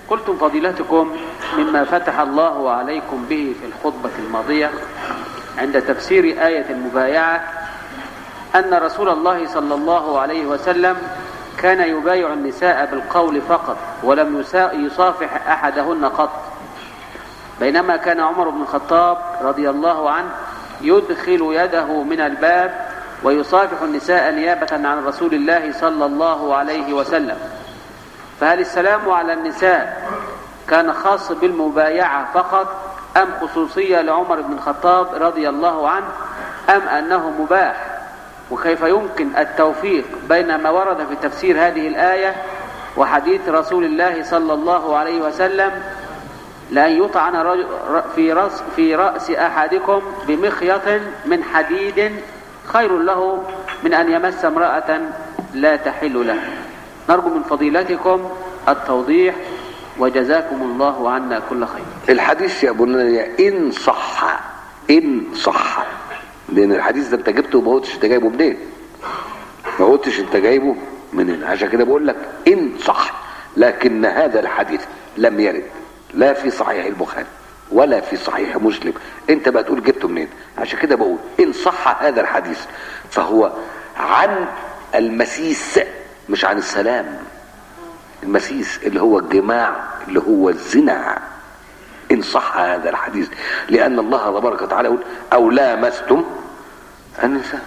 قلتم فضيلتكم مما فتح الله عليكم به في الخطبة الماضية عند تفسير آية المبايعة أن رسول الله صلى الله عليه وسلم كان يبايع النساء بالقول فقط ولم يصافح أحدهن قط بينما كان عمر بن الخطاب رضي الله عنه يدخل يده من الباب ويصافح النساء نيابة عن رسول الله صلى الله عليه وسلم فهل السلام على النساء كان خاص بالمبايعة فقط أم خصوصية لعمر بن الخطاب رضي الله عنه أم أنه مباح وكيف يمكن التوفيق بين ما ورد في تفسير هذه الآية وحديث رسول الله صلى الله عليه وسلم لأن يطعن في رأس, في رأس أحدكم بمخيط من حديد خير له من أن يمس امرأة لا تحل له نرجو من فضيلتكم التوضيح وجزاكم الله عنا كل خير الحديث يا ابونا ان صح ان صح لان الحديث ده انت جبته وما قلتش انت جايبه منين ما قلتش انت جايبه منين عشان كده بقول لك ان صح لكن هذا الحديث لم يرد لا في صحيح البخاري ولا في صحيح مسلم انت بقى تقول جبته منين عشان كده بقول ان صح هذا الحديث فهو عن المسيس مش عن السلام المسيس اللي هو الجماع اللي هو الزنا ان صح هذا الحديث لان الله تبارك وتعالى يقول او لامستم النساء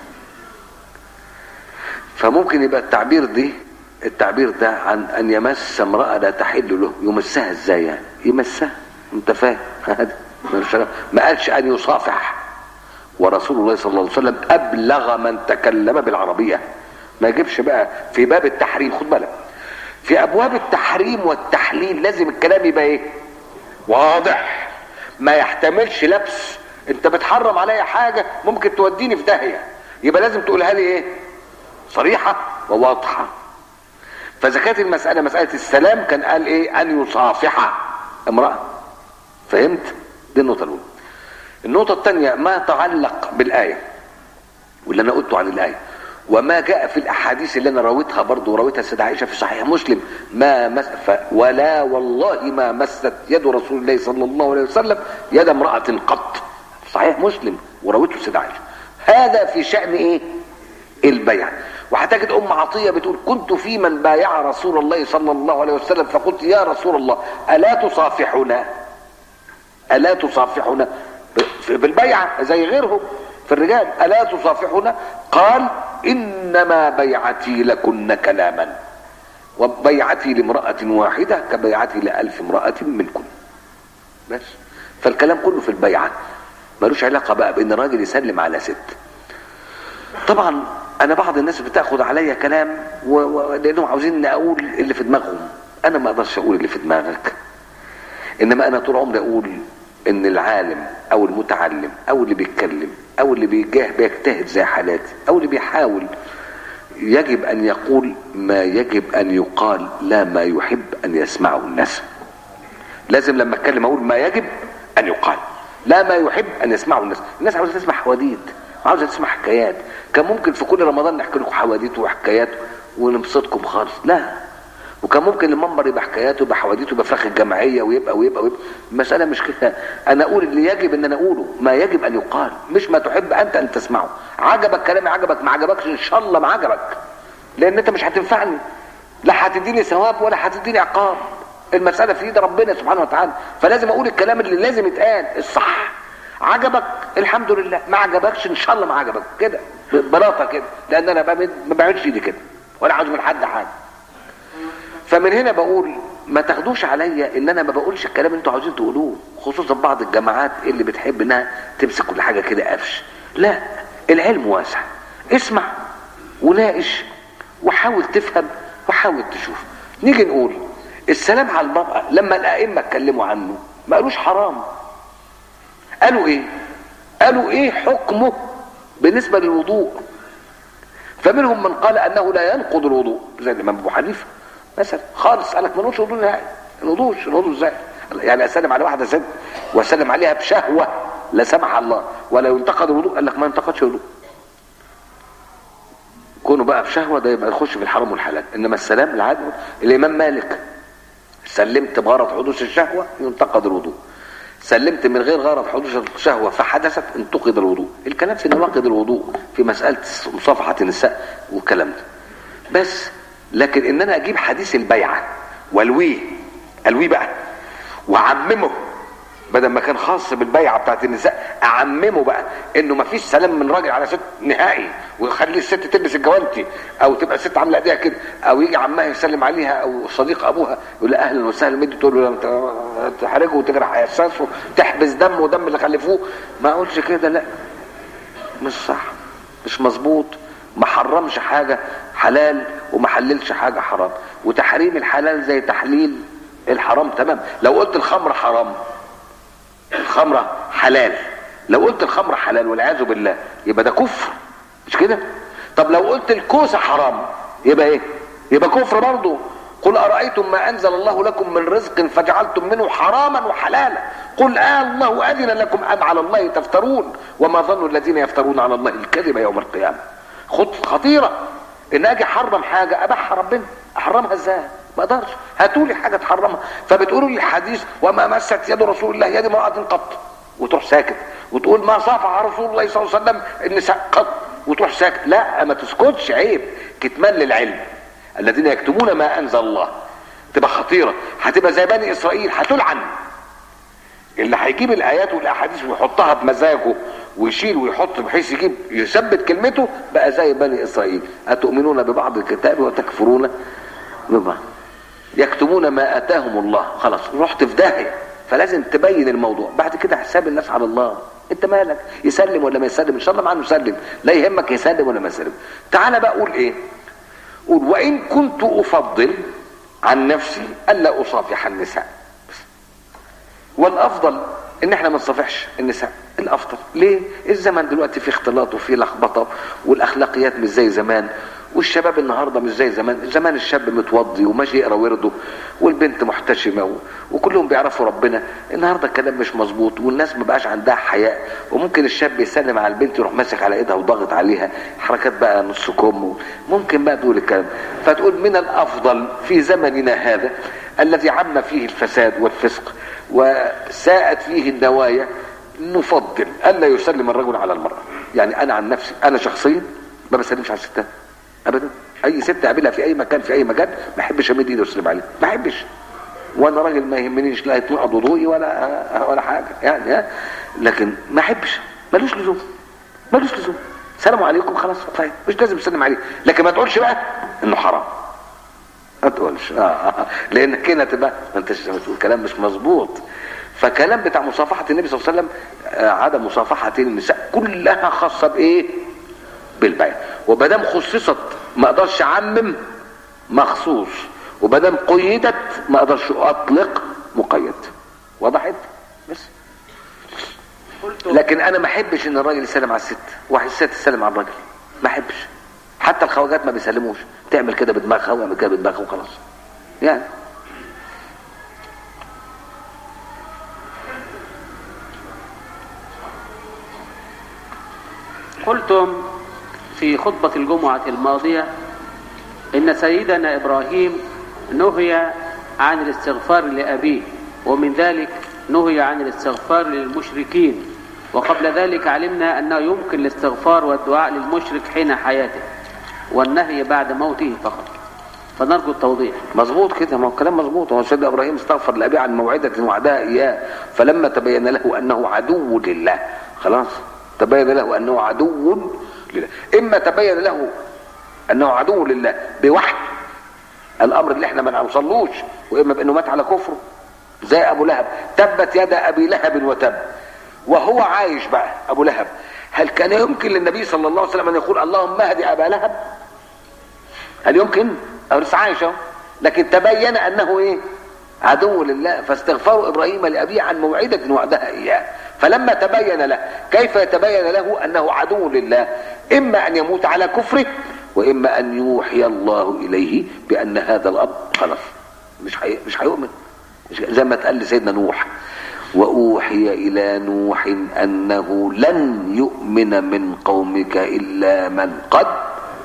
فممكن يبقى التعبير دي التعبير ده عن ان يمس امرأة لا تحل له يمسها ازاي يعني يمسها انت فاهم ما قالش ان يصافح ورسول الله صلى الله عليه وسلم ابلغ من تكلم بالعربية ما يجيبش بقى في باب التحريم خد بالك في ابواب التحريم والتحليل لازم الكلام يبقى ايه واضح ما يحتملش لبس انت بتحرم عليا حاجة ممكن توديني في داهية يبقى لازم تقولها لي ايه صريحة وواضحة فاذا كانت المسألة مسألة السلام كان قال ايه ان يصافح امرأة فهمت دي النقطة الاولى النقطة الثانية ما تعلق بالآية واللي انا قلته عن الآية وما جاء في الاحاديث اللي انا راويتها برضه وراويتها السيده عائشه في صحيح مسلم ما مس ف ولا والله ما مست يد رسول الله صلى الله عليه وسلم يد امراه قط صحيح مسلم وراويته السيده عائشه هذا في شان ايه البيع وهتجد ام عطيه بتقول كنت في من بايع رسول الله صلى الله عليه وسلم فقلت يا رسول الله الا تصافحنا الا تصافحنا بالبيعه زي غيرهم في الرجال ألا تصافحنا قال إنما بيعتي لكن كلاما وبيعتي لامرأة واحدة كبيعتي لألف امرأة منكم بس فالكلام كله في البيعة ملوش علاقة بقى بأن راجل يسلم على ست طبعا أنا بعض الناس بتاخد عليا كلام و... و... لأنهم عاوزين أقول اللي في دماغهم أنا ما أقدرش أقول اللي في دماغك إنما أنا طول عمري أقول ان العالم او المتعلم او اللي بيتكلم او اللي بيجاه بيجتهد زي حالاتي او اللي بيحاول يجب ان يقول ما يجب ان يقال لا ما يحب ان يسمعه الناس لازم لما اتكلم اقول ما يجب ان يقال لا ما يحب ان يسمعه الناس الناس عاوزه تسمع حواديت عاوزه تسمع حكايات كان ممكن في كل رمضان نحكي لكم حواديت وحكايات ونبسطكم خالص لا وكان ممكن المنبر يبقى حكاياته يبقى حواديته يبقى فراخ الجمعيه ويبقى ويبقى ويبقى المساله مش كده انا اقول اللي يجب ان انا اقوله ما يجب ان يقال مش ما تحب انت ان تسمعه عجبك كلامي عجبك ما عجبكش ان شاء الله ما عجبك لان انت مش هتنفعني لا هتديني ثواب ولا هتديني عقاب المساله في ايد ربنا سبحانه وتعالى فلازم اقول الكلام اللي لازم يتقال الصح عجبك الحمد لله ما عجبكش ان شاء الله ما عجبك كده ببلاطه كده لان انا ما بعملش ايدي كده ولا عاوز من حد حاجه فمن هنا بقول ما تاخدوش عليا ان انا ما بقولش الكلام اللي انتوا عاوزين تقولوه خصوصا بعض الجماعات اللي بتحب انها تمسك كل حاجه كده قفش لا العلم واسع اسمع وناقش وحاول تفهم وحاول تشوف نيجي نقول السلام على المرأة لما الأئمة اتكلموا عنه ما قالوش حرام قالوا ايه قالوا ايه حكمه بالنسبة للوضوء فمنهم من قال انه لا ينقض الوضوء زي الامام ابو حنيفه مثلا خالص قال لك ما نقولش وضوء نهائي الوضوء الوضوء ازاي يعني اسلم على واحده ست واسلم عليها بشهوه لا سمح الله ولا ينتقد الوضوء قال لك ما ينتقدش الوضوء كونه بقى بشهوه ده يبقى يخش في الحرام والحلال انما السلام العادي الامام مالك سلمت بغرض حدوث الشهوة ينتقد الوضوء سلمت من غير غرض حدوث الشهوة فحدثت انتقد الوضوء الكلام في نواقض الوضوء في مسألة مصافحة النساء والكلام ده بس لكن ان انا اجيب حديث البيعة والويه الويه بقى وعممه بدل ما كان خاص بالبيعة بتاعت النساء اعممه بقى انه ما فيش سلام من راجل على ست نهائي ويخلي الست تلبس الجوانتي او تبقى الست عامله ايديها كده او يجي عمها يسلم عليها او صديق ابوها يقول لها اهلا وسهلا مدي تقول له انت تحرجه وتجرح اساسه تحبس دم ودم اللي خلفوه ما اقولش كده لا مش صح مش مظبوط ما حرمش حاجه حلال وما حللش حاجه حرام وتحريم الحلال زي تحليل الحرام تمام لو قلت الخمر حرام الخمرة حلال لو قلت الخمر حلال والعياذ بالله يبقى ده كفر مش كده طب لو قلت الكوسة حرام يبقى ايه يبقى كفر برضه قل أرأيتم ما أنزل الله لكم من رزق فجعلتم منه حراما وحلالا قل آه الله أذن لكم أم على الله تفترون وما ظن الذين يفترون على الله الكذب يوم القيامة خط خطيرة إن أجي أحرم حاجة أبحها ربنا أحرمها إزاي ما اقدرش هاتوا لي حاجه تحرمها فبتقولوا لي الحديث وما مست يد رسول الله يد امراه قط وتروح ساكت وتقول ما صافح رسول الله صلى الله عليه وسلم النساء قط وتروح ساكت لا ما تسكتش عيب كتمان للعلم الذين يكتمون ما انزل الله تبقى خطيره هتبقى زي بني اسرائيل هتلعن اللي هيجيب الايات والاحاديث ويحطها بمزاجه ويشيل ويحط بحيث يجيب يثبت كلمته بقى زي بني اسرائيل اتؤمنون ببعض الكتاب وتكفرون ببعض يكتمون ما اتاهم الله خلاص رحت في داهيه فلازم تبين الموضوع بعد كده حساب الناس على الله انت مالك يسلم ولا ما يسلم ان شاء الله معاه يسلم لا يهمك يسلم ولا ما يسلم تعال بقى قول ايه قول وان كنت افضل عن نفسي الا اصافح النساء بس. والافضل ان احنا ما نصافحش النساء الافضل ليه الزمن دلوقتي فيه اختلاط وفيه لخبطه والاخلاقيات مش زي زمان والشباب النهارده مش زي زمان زمان الشاب متوضي وماشي يقرا ورده والبنت محتشمه و... وكلهم بيعرفوا ربنا النهارده الكلام مش مظبوط والناس ما بقاش عندها حياء وممكن الشاب يسلم على البنت يروح ماسك على ايدها وضاغط عليها حركات بقى نص كم ممكن بقى تقول الكلام فتقول من الافضل في زمننا هذا الذي عم فيه الفساد والفسق وساءت فيه النوايا نفضل الا يسلم الرجل على المراه يعني انا عن نفسي انا شخصيا ما بسلمش على الستات ابدا اي ست اقابلها في اي مكان في اي مكان ما احبش امد ايدي واسلم عليها ما احبش وانا راجل ما يهمنيش لا يتنقض وضوئي ولا ولا حاجه يعني ها لكن ما احبش ملوش لزوم ملوش لزوم سلام عليكم خلاص طيب مش لازم تسلم عليه لكن ما تقولش بقى انه حرام ما تقولش آه. لانك هنا تبقى ما انتش بتقول كلام مش مظبوط فكلام بتاع مصافحه النبي صلى الله عليه وسلم آه عدم مصافحه النساء كلها خاصه بايه بالبيع ومادام خصصت ما اقدرش اعمم مخصوص ومادام قيدت ما اقدرش اطلق مقيد وضحت بس قلت لكن انا ما احبش ان الراجل يسلم على الست واحد الست تسلم على الراجل ما احبش حتى الخواجات ما بيسلموش تعمل كده بدماغها ويعمل كده بدماغها وخلاص يعني قلتم في خطبة الجمعة الماضية إن سيدنا إبراهيم نهي عن الاستغفار لأبيه ومن ذلك نهي عن الاستغفار للمشركين وقبل ذلك علمنا أنه يمكن الاستغفار والدعاء للمشرك حين حياته والنهي بعد موته فقط فنرجو التوضيح مظبوط كده ما هو الكلام مظبوط هو سيدنا ابراهيم استغفر لابيه عن موعده وعدها اياه فلما تبين له انه عدو لله خلاص تبين له انه عدو لله اما تبين له انه عدو لله بوحي الامر اللي احنا ما نوصلوش واما بانه مات على كفره زي ابو لهب تبت يد ابي لهب وتب وهو عايش بقى ابو لهب هل كان يمكن للنبي صلى الله عليه وسلم ان يقول اللهم اهدي ابا لهب هل يمكن او لسه عايش اهو لكن تبين انه ايه عدو لله فاستغفار ابراهيم لابيه عن موعده وعدها اياه فلما تبين له كيف يتبين له انه عدو لله اما ان يموت على كفره واما ان يوحي الله اليه بان هذا الاب خلاص مش حي... مش هيؤمن مش... زي ما اتقال لسيدنا نوح واوحي الى نوح انه لن يؤمن من قومك الا من قد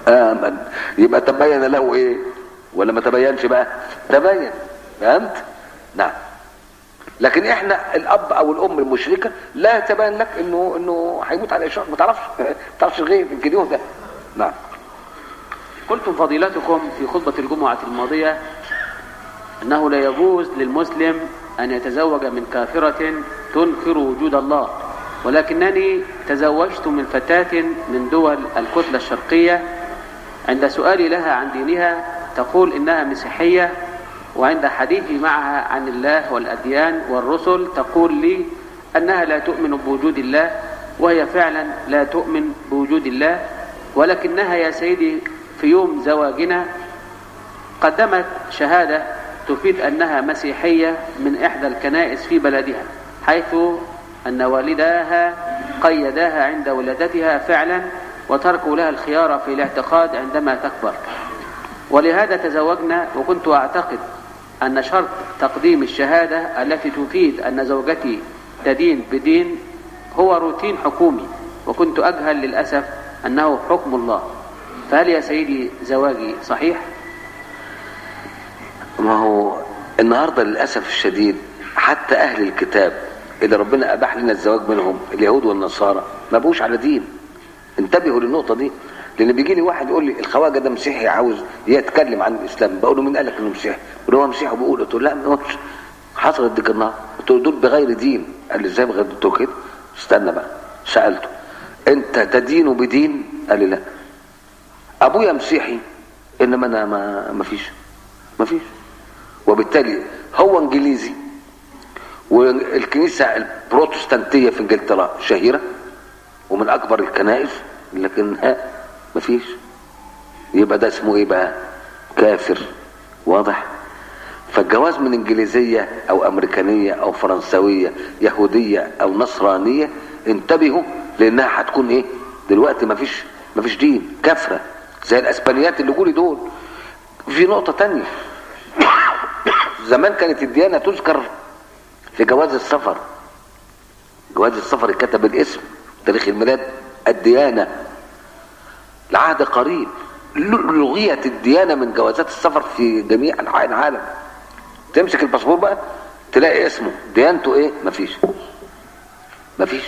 امن يبقى تبين له ايه ولا ما تبينش بقى تبين فهمت نعم لكن احنا الاب او الام المشركه لا تبان لك انه انه هيموت على الاشراك ما تعرفش ما تعرفش الغيب يمكن ده نعم قلتم فضيلتكم في خطبة الجمعة الماضية أنه لا يجوز للمسلم أن يتزوج من كافرة تنكر وجود الله ولكنني تزوجت من فتاة من دول الكتلة الشرقية عند سؤالي لها عن دينها تقول إنها مسيحية وعند حديثي معها عن الله والأديان والرسل تقول لي أنها لا تؤمن بوجود الله وهي فعلا لا تؤمن بوجود الله ولكنها يا سيدي في يوم زواجنا قدمت شهادة تفيد أنها مسيحية من إحدى الكنائس في بلدها حيث أن والداها قيداها عند ولادتها فعلا وتركوا لها الخيار في الاعتقاد عندما تكبر ولهذا تزوجنا وكنت أعتقد أن شرط تقديم الشهادة التي تفيد أن زوجتي تدين بدين هو روتين حكومي وكنت أجهل للأسف أنه حكم الله فهل يا سيدي زواجي صحيح؟ ما هو النهارده للاسف الشديد حتى اهل الكتاب اللي ربنا اباح لنا الزواج منهم اليهود والنصارى ما بقوش على دين انتبهوا للنقطه دي لان بيجي لي واحد يقول لي الخواجه ده مسيحي عاوز يتكلم عن الاسلام بقول له مين قال لك انه مسيحي؟ بقول هو مسيحي وبيقول قلت له لا ما هوش حصلت ديك النهار قلت له دول بغير دين قال لي ازاي بغير قلت له كده استنى بقى سالته انت تدين بدين؟ قال لي لا ابويا مسيحي انما انا ما ما فيش ما فيش وبالتالي هو انجليزي والكنيسه البروتستانتيه في انجلترا شهيره ومن اكبر الكنائس لكن ها ما فيش يبقى ده اسمه ايه بقى كافر واضح فالجواز من انجليزيه او امريكانيه او فرنسويه يهوديه او نصرانيه انتبهوا لانها هتكون ايه دلوقتي ما فيش ما فيش دين كافره زي الاسبانيات اللي جولي دول في نقطه تانية زمان كانت الديانه تذكر في جواز السفر جواز السفر اتكتب الاسم تاريخ الميلاد الديانه العهد قريب لغيت الديانه من جوازات السفر في جميع انحاء العالم تمسك الباسبور بقى تلاقي اسمه ديانته ايه مفيش مفيش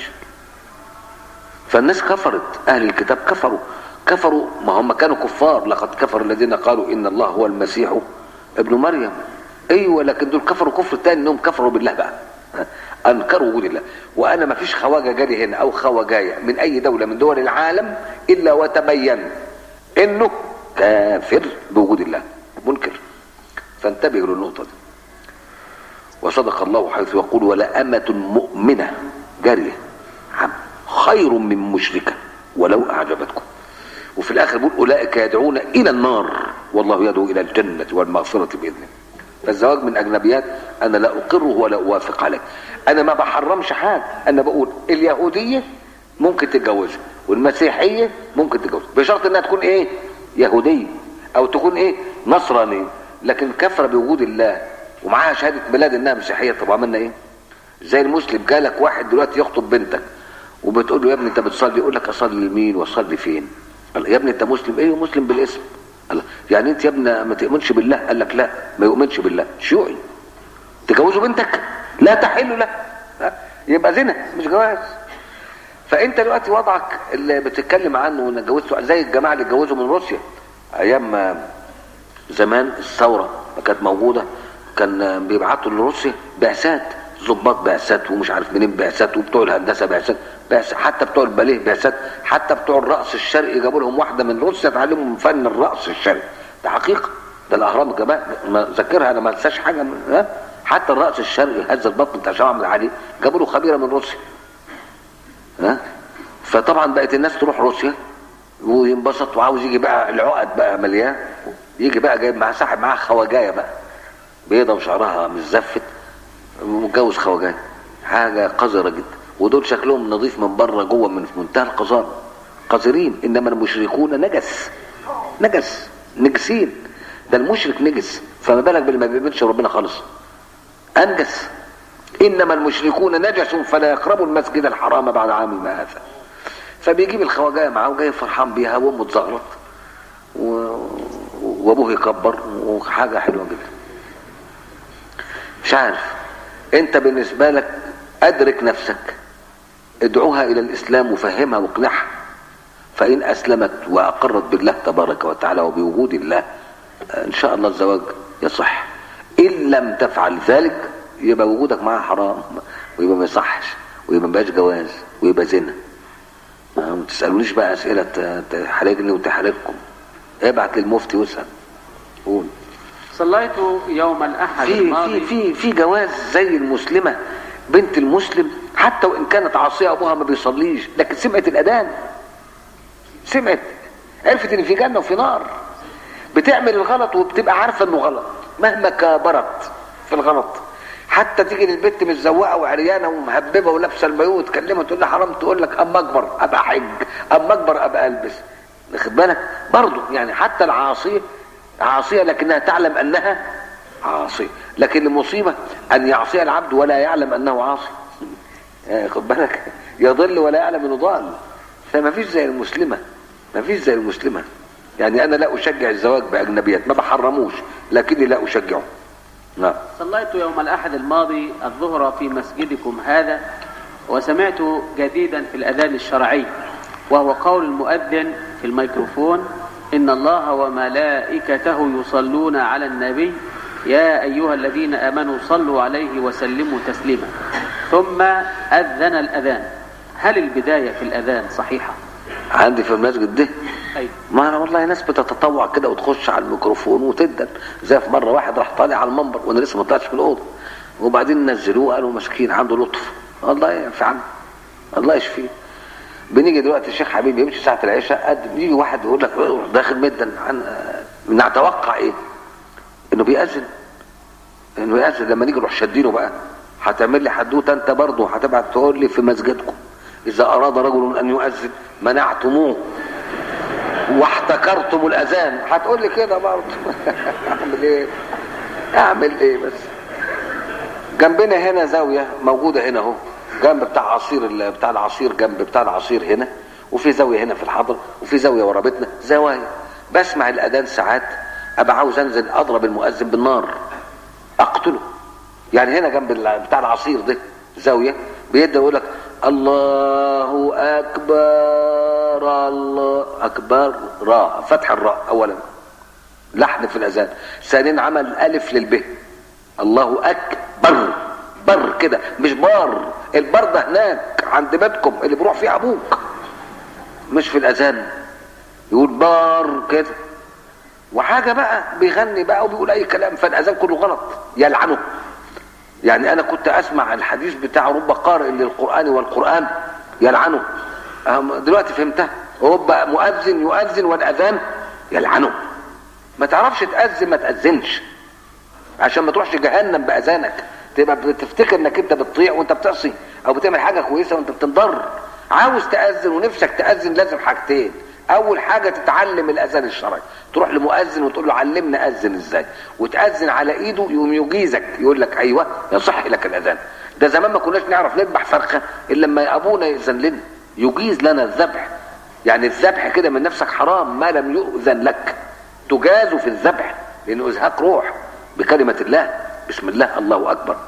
فالناس كفرت اهل الكتاب كفروا كفروا ما هم كانوا كفار لقد كفر الذين قالوا ان الله هو المسيح ابن مريم ايوه لكن دول كفروا كفر تاني انهم كفروا بالله بقى انكروا وجود الله وانا ما فيش خواجه جالي هنا او خواجايه من اي دوله من دول العالم الا وتبين انه كافر بوجود الله منكر فانتبهوا للنقطه دي وصدق الله حيث يقول ولا أمة مؤمنة جارية عم خير من مشركة ولو أعجبتكم وفي الآخر بيقول أولئك يدعون إلى النار والله يدعو إلى الجنة والمغفرة بإذنه فالزواج من أجنبيات أنا لا أقره ولا أوافق عليه أنا ما بحرمش حاجة أنا بقول اليهودية ممكن تتجوزها والمسيحية ممكن تتجوزها بشرط إنها تكون إيه يهودية أو تكون إيه نصرانية لكن كفر بوجود الله ومعاها شهاده ميلاد انها مسيحيه طب عملنا ايه؟ زي المسلم جالك واحد دلوقتي يخطب بنتك وبتقول له يا ابني انت بتصلي يقول لك اصلي لمين واصلي فين؟ قال يا ابني انت مسلم ايه مسلم بالاسم قال يعني انت يا ابني ما تؤمنش بالله قال لك لا ما يؤمنش بالله شيوعي تجوزوا بنتك لا تحل له يبقى زنا مش جواز فانت دلوقتي وضعك اللي بتتكلم عنه وان اتجوزته زي الجماعه اللي اتجوزوا من روسيا ايام زمان الثوره ما كانت موجوده كان بيبعتوا لروسيا بعثات ضباط بعثات ومش عارف منين بعثات وبتوع الهندسه بعثات بعث حتى بتوع الباليه بعثات حتى بتوع الرقص الشرقي جابوا لهم واحده من روسيا تعلمهم فن الرقص الشرقي ده حقيقه ده الاهرام كمان ما ذاكرها انا ما انساش حاجه من ها حتى الرقص الشرقي هز البطن بتاع شمع عبد العالي جابوا له خبيره من روسيا ها فطبعا بقت الناس تروح روسيا وينبسط وعاوز يجي بقى العقد بقى مليان يجي بقى جايب معاه صاحب معاه خواجايه بقى بيضة وشعرها متزفت ومتجوز خواجات حاجة قذرة جدا ودول شكلهم نظيف من بره جوه من في منتهى القذارة قذرين انما المشركون نجس نجس نجسين ده المشرك نجس فما بالك باللي ما بيؤمنش ربنا خالص انجس انما المشركون نجس فلا يقربوا المسجد الحرام بعد عام هذا فبيجيب الخواجايه معاه وجاي فرحان بيها وامه تزغرط و... وابوه يكبر وحاجه حلوه جدا مش عارف انت بالنسبة لك ادرك نفسك ادعوها الى الاسلام وفهمها واقنعها فان اسلمت واقرت بالله تبارك وتعالى وبوجود الله ان شاء الله الزواج يصح ان لم تفعل ذلك يبقى وجودك معاها حرام ويبقى ما يصحش ويبقى ما بقاش جواز ويبقى زنا ما تسالونيش بقى اسئله ت- تحرجني وتحرجكم ابعت للمفتي واسال قول صليت يوم الأحد في في الماضي في في جواز زي المسلمه بنت المسلم حتى وان كانت عاصيه ابوها ما بيصليش لكن سمعت الاذان سمعت عرفت ان في جنه وفي نار بتعمل الغلط وبتبقى عارفه انه غلط مهما كبرت في الغلط حتى تيجي للبنت متزوقه وعريانه ومهببه ولابسه المايوه تكلمها تقول لها حرام تقول لك اما اكبر ابقى حج اما اكبر ابقى البس واخد بالك برضه يعني حتى العاصيه عاصيه لكنها تعلم انها عاصيه لكن المصيبه ان يعصي العبد ولا يعلم انه عاصي يعني خد بالك يضل ولا يعلم انه ضال فما فيش زي المسلمه ما فيش زي المسلمه يعني انا لا اشجع الزواج باجنبيات ما بحرموش لكني لا اشجعه نعم صليت يوم الأحد الماضي الظهر في مسجدكم هذا وسمعت جديدا في الأذان الشرعي وهو قول المؤذن في الميكروفون إن الله وملائكته يصلون على النبي يا أيها الذين آمنوا صلوا عليه وسلموا تسليما ثم أذن الأذان هل البداية في الأذان صحيحة؟ عندي في المسجد ده أي ما أنا والله ناس بتتطوع كده وتخش على الميكروفون وتدن زي في مره واحد راح طالع على المنبر وانا لسه ما طلعتش في الاوضه وبعدين نزلوه قالوا مسكين عنده لطف الله يعفي عنه الله يشفيه بنيجي دلوقتي الشيخ حبيبي يمشي ساعه العشاء قد يجي واحد يقول لك روح داخل مدا عن نتوقع ايه؟ انه بيأذن انه يأذن لما نيجي نروح شادينه بقى هتعمل لي حدوته انت برضه هتبعت تقول لي في مسجدكم اذا اراد رجل ان يؤذن منعتموه واحتكرتم الاذان هتقول لي كده برضه اعمل ايه اعمل ايه بس جنبنا هنا زاويه موجوده هنا اهو جنب بتاع عصير ال- بتاع العصير جنب بتاع العصير هنا وفي زاويه هنا في الحضر وفي زاويه ورا بيتنا زوايا بسمع الاذان ساعات ابقى عاوز انزل اضرب المؤذن بالنار اقتله يعني هنا جنب ال- بتاع العصير ده زاويه بيبدا يقول لك الله اكبر الله اكبر راء فتح الراء اولا لحن في الاذان ثانيا عمل الف للب الله اكبر بر كده مش بار البر ده هناك عند بيتكم اللي بيروح فيه ابوك مش في الاذان يقول بار كده وحاجه بقى بيغني بقى وبيقول اي كلام فالاذان كله غلط يلعنه يعني انا كنت اسمع الحديث بتاع رب قارئ للقران والقران يلعنه أهم دلوقتي فهمتها رب مؤذن يؤذن والاذان يلعنه ما تعرفش تأذن ما تأذنش عشان ما تروحش جهنم بأذانك تبقى بتفتكر انك انت بتطيع وانت بتعصي او بتعمل حاجه كويسه وانت بتنضر عاوز تأذن ونفسك تأذن لازم حاجتين اول حاجه تتعلم الاذان الشرعي تروح لمؤذن وتقول له علمنا اذن ازاي وتأذن على ايده يقوم يجيزك يقول لك ايوه يصح لك الاذان ده زمان ما كناش نعرف نذبح فرخه الا لما ابونا يأذن لنا يجيز لنا الذبح يعني الذبح كده من نفسك حرام ما لم يؤذن لك تجاز في الذبح لانه ازهاق روح بكلمه الله بسم الله الله اكبر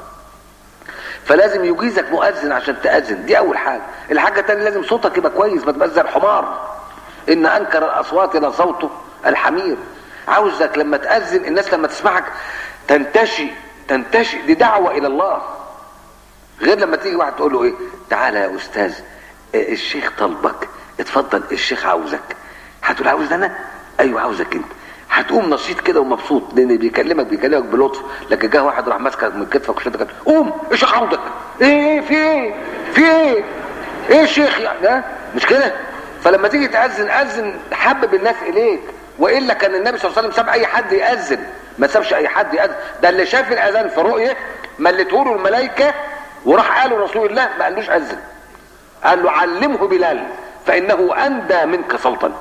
فلازم يجيزك مؤذن عشان تأذن دي أول حاجة الحاجة التانية لازم صوتك يبقى كويس ما تبقاش زي الحمار إن أنكر الأصوات لصوته الحمير عاوزك لما تأذن الناس لما تسمعك تنتشي تنتشي دي دعوة إلى الله غير لما تيجي واحد تقول له إيه تعالى يا أستاذ إيه الشيخ طلبك اتفضل الشيخ عاوزك هتقول عاوز أنا أيوه عاوزك أنت هتقوم نشيط كده ومبسوط لان بيكلمك بيكلمك بلطف لكن جه واحد راح ماسكك من كتفك وشدك قوم ايش عودك ايه في ايه في ايه ايه الشيخ يعني ها؟ مش كده فلما تيجي تاذن اذن حبب الناس اليك والا كان النبي صلى الله عليه وسلم ساب اي حد ياذن ما سابش اي حد ياذن ده اللي شاف الاذان في رؤيه ملته له الملائكه وراح قالوا رسول الله ما قالوش اذن قال له علمه بلال فانه اندى منك صوتا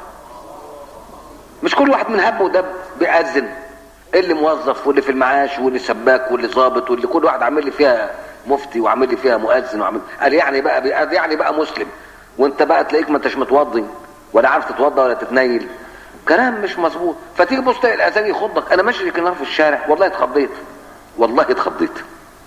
مش كل واحد من هب ودب بيأذن اللي موظف واللي في المعاش واللي سباك واللي ظابط واللي كل واحد عامل لي فيها مفتي وعامل لي فيها مؤذن وعامل قال يعني بقى بقى يعني بقى مسلم وانت بقى تلاقيك ما انتش متوضي ولا عارف تتوضى ولا تتنيل كلام مش مظبوط فتيجي تبص تلاقي الاذان يخضك انا ماشي كنار في الشارع والله اتخضيت والله اتخضيت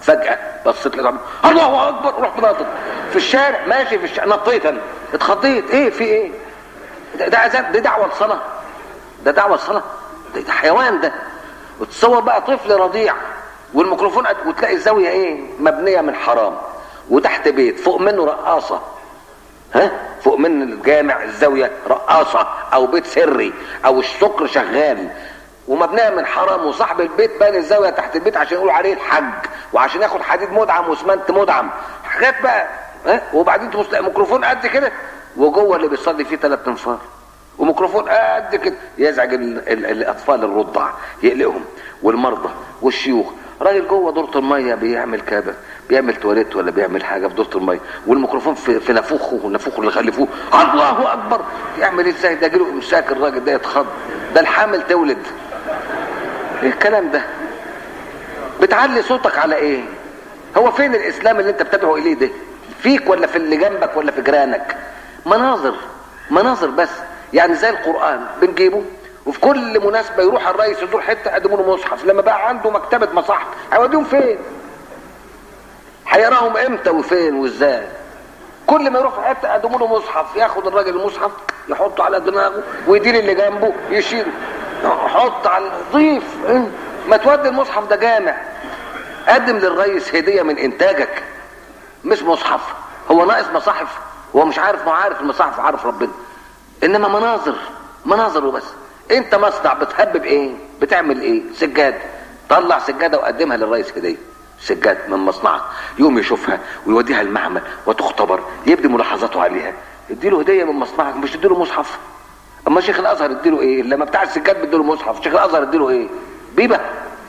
فجاه بصيت لقيت الله اكبر رحت ناطط في الشارع ماشي في الشارع نطيت انا اتخضيت ايه في ايه ده ده عذاب دي دعوه لصلاه ده دعوه لصلاه ده, ده حيوان ده وتصور بقى طفل رضيع والميكروفون قد- وتلاقي الزاويه ايه مبنيه من حرام وتحت بيت فوق منه رقاصه ها فوق من الجامع الزاويه رقاصه او بيت سري او السكر شغال ومبنيه من حرام وصاحب البيت باني الزاويه تحت البيت عشان يقولوا عليه الحج وعشان ياخد حديد مدعم واسمنت مدعم حاجات بقى ها وبعدين تبص تلاقي ميكروفون قد كده وجوه اللي بيصلي فيه ثلاث انفار وميكروفون قد كده يزعج ال ال الاطفال الرضع يقلقهم والمرضى والشيوخ راجل جوه دورة المية بيعمل كابة بيعمل تواليت ولا بيعمل حاجة في دورة المية والميكروفون في, في نافوخه ونافوخه اللي خلفوه الله أكبر يعمل إيه ازاي ده جيله إمساك الراجل ده يتخض ده الحامل تولد إيه الكلام ده بتعلي صوتك على ايه هو فين الاسلام اللي انت بتدعو اليه ده فيك ولا في اللي جنبك ولا في جيرانك مناظر مناظر بس يعني زي القران بنجيبه وفي كل مناسبه يروح الرئيس يزور حته يقدموا له مصحف لما بقى عنده مكتبه مصاحف هيوديهم فين هيراهم امتى وفين وازاي كل ما يروح في حته يقدموا له مصحف ياخد الراجل المصحف يحطه على دماغه ويدير اللي جنبه يشيله حط على ضيف إيه؟ ما تودي المصحف ده جامع قدم للريس هديه من انتاجك مش مصحف هو ناقص مصاحف هو مش عارف ما هو عارف المصاحف وعارف ربنا انما مناظر مناظر وبس انت مصنع بتهبب ايه بتعمل ايه سجاد طلع سجاده وقدمها للرئيس هديه سجاد من مصنعك يوم يشوفها ويوديها المعمل وتختبر يبدي ملاحظاته عليها اديله هديه من مصنعك مش تديله مصحف اما شيخ الازهر اديله ايه لما بتاع السجاد بيديله مصحف شيخ الازهر اديله ايه بيبه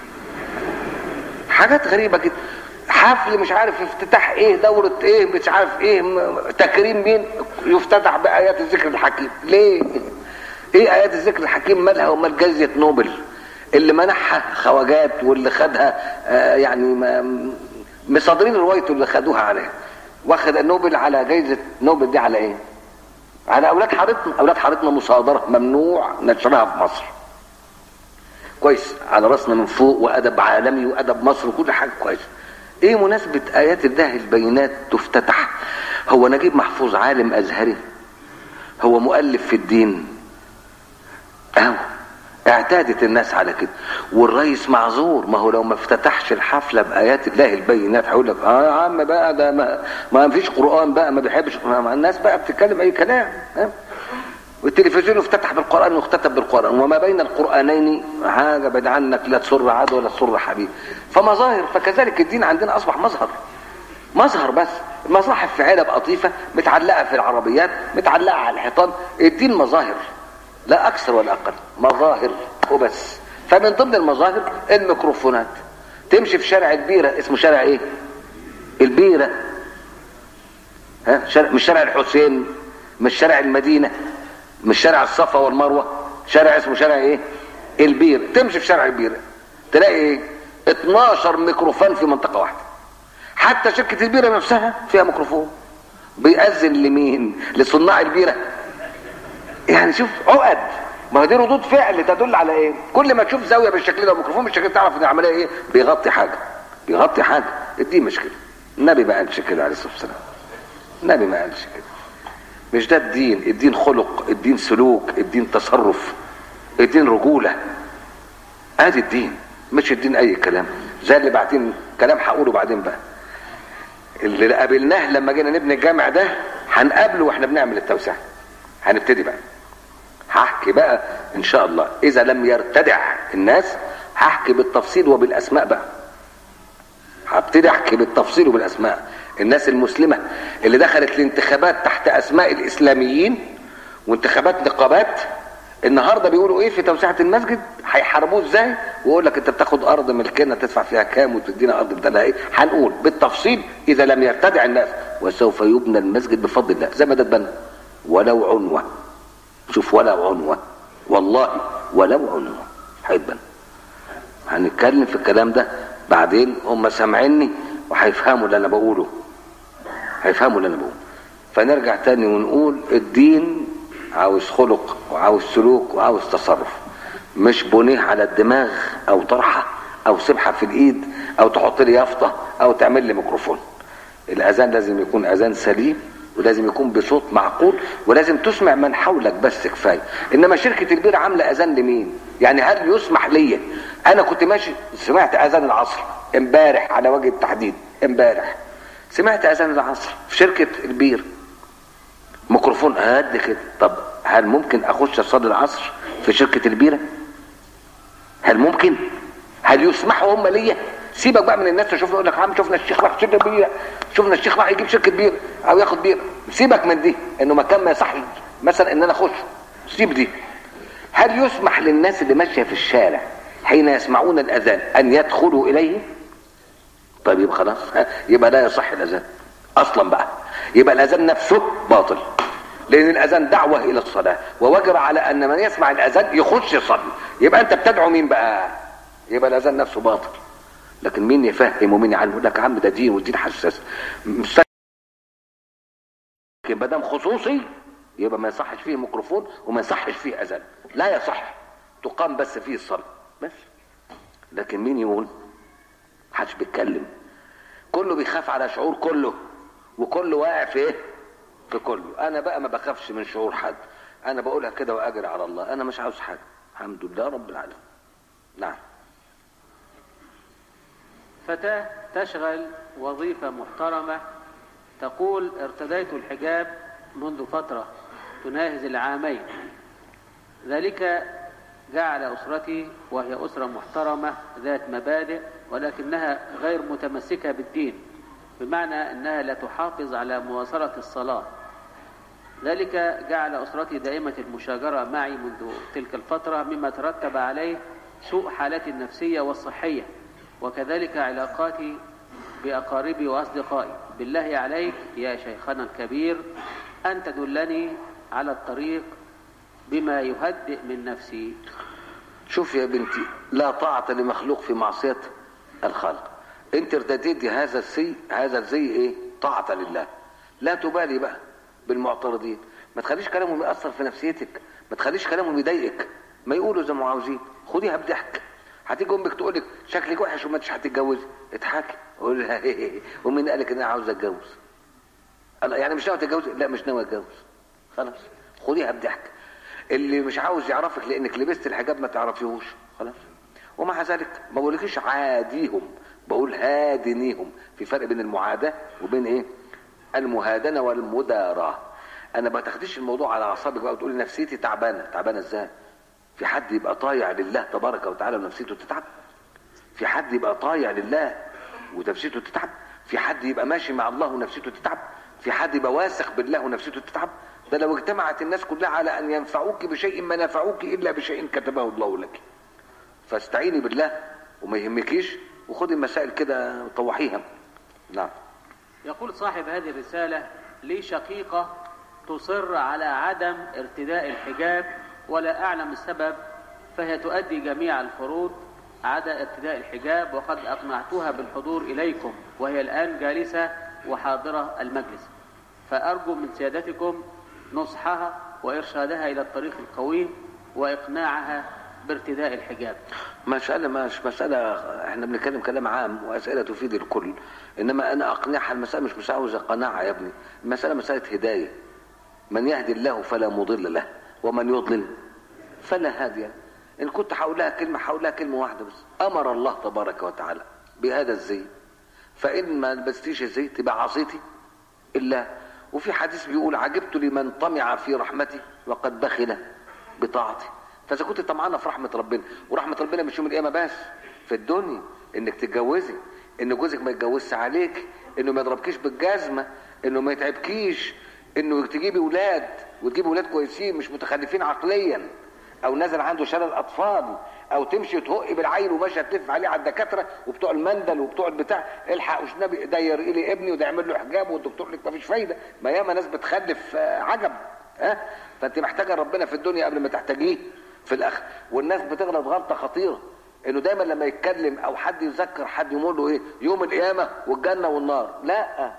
حاجات غريبه كده حفل مش عارف افتتاح ايه دورة ايه مش عارف ايه م- تكريم مين يفتتح بآيات الذكر الحكيم ليه ايه آيات الذكر الحكيم مالها ومال جائزة نوبل اللي منحها خواجات واللي خدها آه يعني ما- مصادرين روايته اللي خدوها عليه واخد النوبل على جائزة نوبل دي على ايه على اولاد حارتنا اولاد حارتنا مصادرة ممنوع نشرها في مصر كويس على راسنا من فوق وادب عالمي وادب مصر وكل حاجه كويس ايه مناسبه ايات الله البينات تفتتح هو نجيب محفوظ عالم ازهري هو مؤلف في الدين اهو اعتادت الناس على كده والرئيس معذور ما هو لو ما افتتحش الحفله بايات الله البينات هيقول لك اه يا عم بقى ده ما, ما فيش قران بقى ما بيحبش ما الناس بقى بتتكلم اي كلام ها والتلفزيون افتتح بالقرآن واختتم بالقرآن وما بين القرآنين حاجة بعد عنك لا تسر عدو ولا تسر حبيب فمظاهر فكذلك الدين عندنا أصبح مظهر مظهر بس المصاحف في علب قطيفة متعلقة في العربيات متعلقة على الحيطان الدين مظاهر لا أكثر ولا أقل مظاهر وبس فمن ضمن المظاهر الميكروفونات تمشي في شارع البيرة اسمه شارع ايه البيرة ها شارع مش شارع الحسين مش شارع المدينة مش شارع الصفا والمروة شارع اسمه شارع ايه البير تمشي في شارع البير تلاقي ايه 12 ميكروفون في منطقة واحدة حتى شركة البيرة نفسها فيها ميكروفون بيأذن لمين لصناع البيرة يعني شوف عقد ما هي دي ردود فعل تدل على ايه كل ما تشوف زاويه بالشكل ده وميكروفون بالشكل ده تعرف ان العمليه ايه بيغطي حاجه بيغطي حاجه دي مشكله النبي ما قالش كده عليه الصلاه والسلام النبي ما قالش كده مش ده الدين الدين خلق الدين سلوك الدين تصرف الدين رجولة ادي الدين مش الدين اي كلام زي اللي بعدين كلام هقوله بعدين بقى اللي قابلناه لما جينا نبني الجامع ده هنقابله واحنا بنعمل التوسعة هنبتدي بقى هحكي بقى ان شاء الله اذا لم يرتدع الناس هحكي بالتفصيل وبالاسماء بقى هبتدي احكي بالتفصيل وبالاسماء الناس المسلمه اللي دخلت الانتخابات تحت اسماء الاسلاميين وانتخابات نقابات النهارده بيقولوا ايه في توسعه المسجد هيحاربوه ازاي ويقول لك انت بتاخد ارض ملكنا تدفع فيها كام وتدينا ارض بدلها ايه هنقول بالتفصيل اذا لم يرتدع الناس وسوف يبنى المسجد بفضل الله زي ما ده اتبنى ولو عنوه شوف ولو عنوه والله ولو عنوه هيتبنى هنتكلم في الكلام ده بعدين هم سامعيني وهيفهموا اللي انا بقوله هيفهموا اللي انا بقوله فنرجع تاني ونقول الدين عاوز خلق وعاوز سلوك وعاوز تصرف مش بنيه على الدماغ او طرحه او سبحه في الايد او تحط لي يافطه او تعمل لي ميكروفون الاذان لازم يكون اذان سليم ولازم يكون بصوت معقول ولازم تسمع من حولك بس كفايه انما شركه البير عامله اذان لمين يعني هل يسمح لي انا كنت ماشي سمعت اذان العصر امبارح على وجه التحديد امبارح سمعت اذان العصر في شركه البير ميكروفون قد كده طب هل ممكن اخش اصلي العصر في شركه البيره هل ممكن هل يسمحوا هم ليا سيبك بقى من الناس تشوف يقول لك عم شفنا الشيخ راح شركه بيره شفنا الشيخ راح يجيب شركه بيره او ياخد بيره سيبك من دي انه مكان ما يصح مثلا ان انا اخش سيب دي هل يسمح للناس اللي ماشيه في الشارع حين يسمعون الاذان ان يدخلوا اليه طيب يبقى خلاص يبقى لا يصح الاذان اصلا بقى يبقى الاذان نفسه باطل لان الاذان دعوه الى الصلاه ووجب على ان من يسمع الاذان يخش يصلي يبقى انت بتدعو مين بقى يبقى الاذان نفسه باطل لكن مين يفهم ومين يعلم يقول لك يا عم ده دين والدين حساس لكن ما دام خصوصي يبقى ما يصحش فيه ميكروفون وما يصحش فيه اذان لا يصح تقام بس فيه الصلاه بس لكن مين يقول محدش بيتكلم كله بيخاف على شعور كله وكله واقع في ايه في كله انا بقى ما بخافش من شعور حد انا بقولها كده واجري على الله انا مش عاوز حاجه الحمد لله رب العالمين نعم فتاة تشغل وظيفة محترمة تقول ارتديت الحجاب منذ فترة تناهز العامين ذلك جعل أسرتي وهي أسرة محترمة ذات مبادئ ولكنها غير متمسكة بالدين بمعنى أنها لا تحافظ على مواصلة الصلاة ذلك جعل أسرتي دائمة المشاجرة معي منذ تلك الفترة مما ترتب عليه سوء حالتي النفسية والصحية وكذلك علاقاتي بأقاربي وأصدقائي بالله عليك يا شيخنا الكبير أن تدلني على الطريق بما يهدئ من نفسي شوف يا بنتي لا طاعة لمخلوق في معصية الخالق انت ارتديتي هذا الزي هذا الزي ايه طاعة لله لا تبالي بقى بالمعترضين ما تخليش كلامهم يأثر في نفسيتك ما تخليش كلامهم يضايقك ما يقولوا زي ما عاوزين خديها بضحك هتيجي امك تقول لك شكلك وحش وما انتش هتتجوزي اضحكي قول لها ومين قال لك ان انا عاوز اتجوز يعني مش ناوي تتجوزي لا مش ناوي اتجوز خلاص خديها بضحك اللي مش عاوز يعرفك لانك لبست الحجاب ما تعرفيهوش خلاص ومع ذلك ما بقولكيش عاديهم بقول هادنيهم في فرق بين المعاداه وبين ايه المهادنه والمداراه انا ما تاخديش الموضوع على اعصابك بقى وتقولي نفسيتي تعبانه تعبانه ازاي في حد يبقى طايع لله تبارك وتعالى ونفسيته تتعب في حد يبقى طايع لله ونفسيته تتعب في حد يبقى ماشي مع الله ونفسيته تتعب في حد يبقى واثق بالله ونفسيته تتعب ده لو اجتمعت الناس كلها على ان ينفعوك بشيء ما نفعوك الا بشيء كتبه الله لك فاستعيني بالله وما يهمكيش وخدي المسائل كده وطوحيها نعم يقول صاحب هذه الرسالة لي شقيقة تصر على عدم ارتداء الحجاب ولا أعلم السبب فهي تؤدي جميع الفروض عدا ارتداء الحجاب وقد أقنعتها بالحضور إليكم وهي الآن جالسة وحاضرة المجلس فأرجو من سيادتكم نصحها وإرشادها إلى الطريق القويم وإقناعها بارتداء الحجاب مسألة مش مسألة احنا بنتكلم كلام عام وأسئلة تفيد الكل إنما أنا أقنعها المسألة مش مش عاوزة قناعة يا ابني المسألة مسألة هداية من يهدي الله فلا مضل له ومن يضلل فلا هادي له إن كنت هقول كلمة هقول كلمة واحدة بس أمر الله تبارك وتعالى بهذا الزي فإن ما لبستيش الزي تبقى عصيتي إلا وفي حديث بيقول عجبت لمن طمع في رحمتي وقد بخل بطاعتي فاذا كنت طمعانه في رحمه ربنا ورحمه ربنا مش يوم القيامه بس في الدنيا انك تتجوزي ان جوزك ما يتجوزش عليك انه ما يضربكيش بالجزمه انه ما يتعبكيش انه تجيبي ولاد وتجيبي ولاد كويسين مش متخلفين عقليا او نازل عنده شلل اطفال او تمشي تهقي بالعيل وماشيه تلف عليه على الدكاتره وبتوع المندل وبتوع البتاع الحق والنبي ده يرقي لي ابني وده يعمل له حجاب والدكتور لك مفيش فايده ما ياما ناس بتخلف عجب ها فانت محتاجه ربنا في الدنيا قبل ما تحتاجيه في الاخر والناس بتغلط غلطه خطيره انه دايما لما يتكلم او حد يذكر حد يقول له ايه يوم القيامه والجنه والنار لا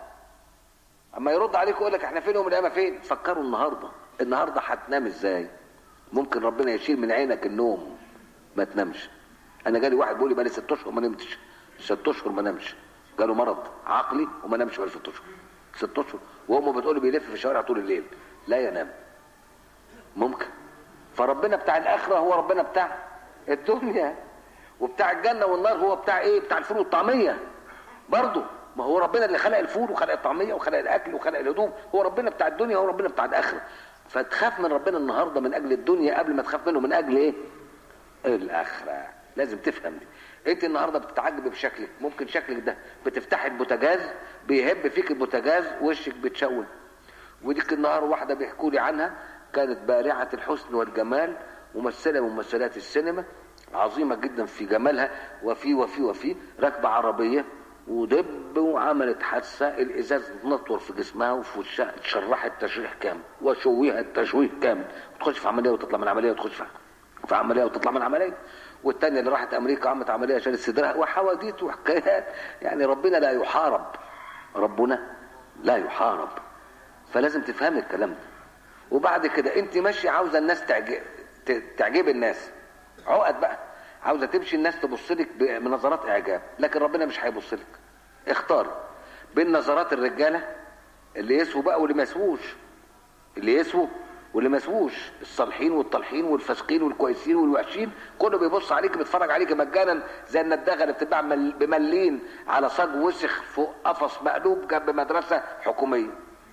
اما يرد عليك يقول لك احنا فين يوم القيامه فين فكروا النهارده النهارده هتنام ازاي ممكن ربنا يشيل من عينك النوم ما تنامش انا جالي واحد بيقول لي بقالي ست اشهر ما نمتش ست اشهر ما نامش جاله مرض عقلي وما نامش بقى ست اشهر ست اشهر وامه بتقول له بيلف في الشوارع طول الليل لا ينام ممكن فربنا بتاع الاخره هو ربنا بتاع الدنيا وبتاع الجنه والنار هو بتاع ايه بتاع الفول والطعميه برضه ما هو ربنا اللي خلق الفول وخلق الطعميه وخلق الاكل وخلق الهدوم هو ربنا بتاع الدنيا هو ربنا بتاع الاخره فتخاف من ربنا النهارده من اجل الدنيا قبل ما تخاف منه من اجل ايه الاخره لازم تفهم دي انت النهارده بتتعجب بشكلك ممكن شكلك ده بتفتح البوتاجاز بيهب فيك البوتاجاز وشك بتشون وديك النهار واحده بيحكوا لي عنها كانت بارعه الحسن والجمال ممثله من ممثلات السينما عظيمه جدا في جمالها وفي وفي وفي راكبه عربيه ودب وعملت حادثه الازاز نطور في جسمها وفي وشها اتشرحت تشريح كامل وشويها تشويه كامل وتخش في عمليه وتطلع من عمليه وتخش في في عمليه وتطلع من عمليه والتانية اللي راحت امريكا عملت عمليه شالت صدرها وحواديت وحكايات يعني ربنا لا يحارب ربنا لا يحارب فلازم تفهم الكلام ده وبعد كده انت ماشي عاوزه الناس تعجب تعجب الناس عقد بقى عاوزه تمشي الناس تبص لك بنظرات اعجاب لكن ربنا مش هيبص لك اختار بين نظرات الرجاله اللي يسووا بقى واللي ما يسووش اللي يسووا واللي ما يسووش الصالحين والطالحين والفاسقين والكويسين والوحشين كله بيبص عليك بيتفرج عليك مجانا زي النداغه اللي بتتباع بملين على صاج وسخ فوق قفص مقلوب جنب مدرسه حكوميه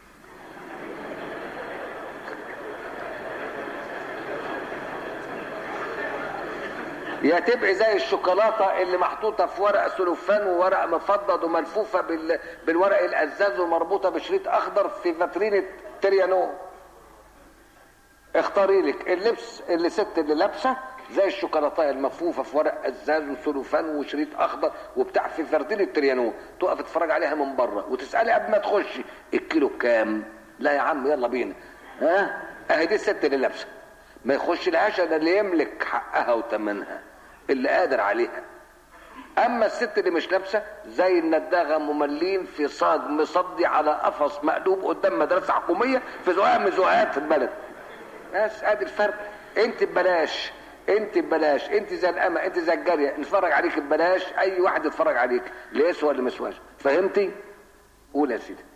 يا تبقي زي الشوكولاته اللي محطوطه في ورق سلوفان وورق مفضد وملفوفه بال... بالورق الازاز ومربوطه بشريط اخضر في فاترينه تريانو اختاري لك اللبس اللي ست اللي لابسه زي الشوكولاته الملفوفه في ورق ازاز وسلوفان وشريط اخضر وبتاع في فاترينه تريانو تقف تتفرج عليها من بره وتسالي قبل ما تخشي الكيلو بكام لا يا عم يلا بينا ها اهي دي الست اللي لابسه ما يخش لهاش الا اللي يملك حقها وثمنها اللي قادر عليها اما الست اللي مش لابسه زي النداغه مملين في صاج مصدي على قفص مقلوب قدام مدرسه حكوميه في زقاق من زقاقات البلد بس ادي الفرق انت ببلاش انت ببلاش انت زي الامه انت زي الجاريه نتفرج عليك ببلاش اي واحد يتفرج عليك اللي يسوى اللي مسواش فهمتي قول يا سيدي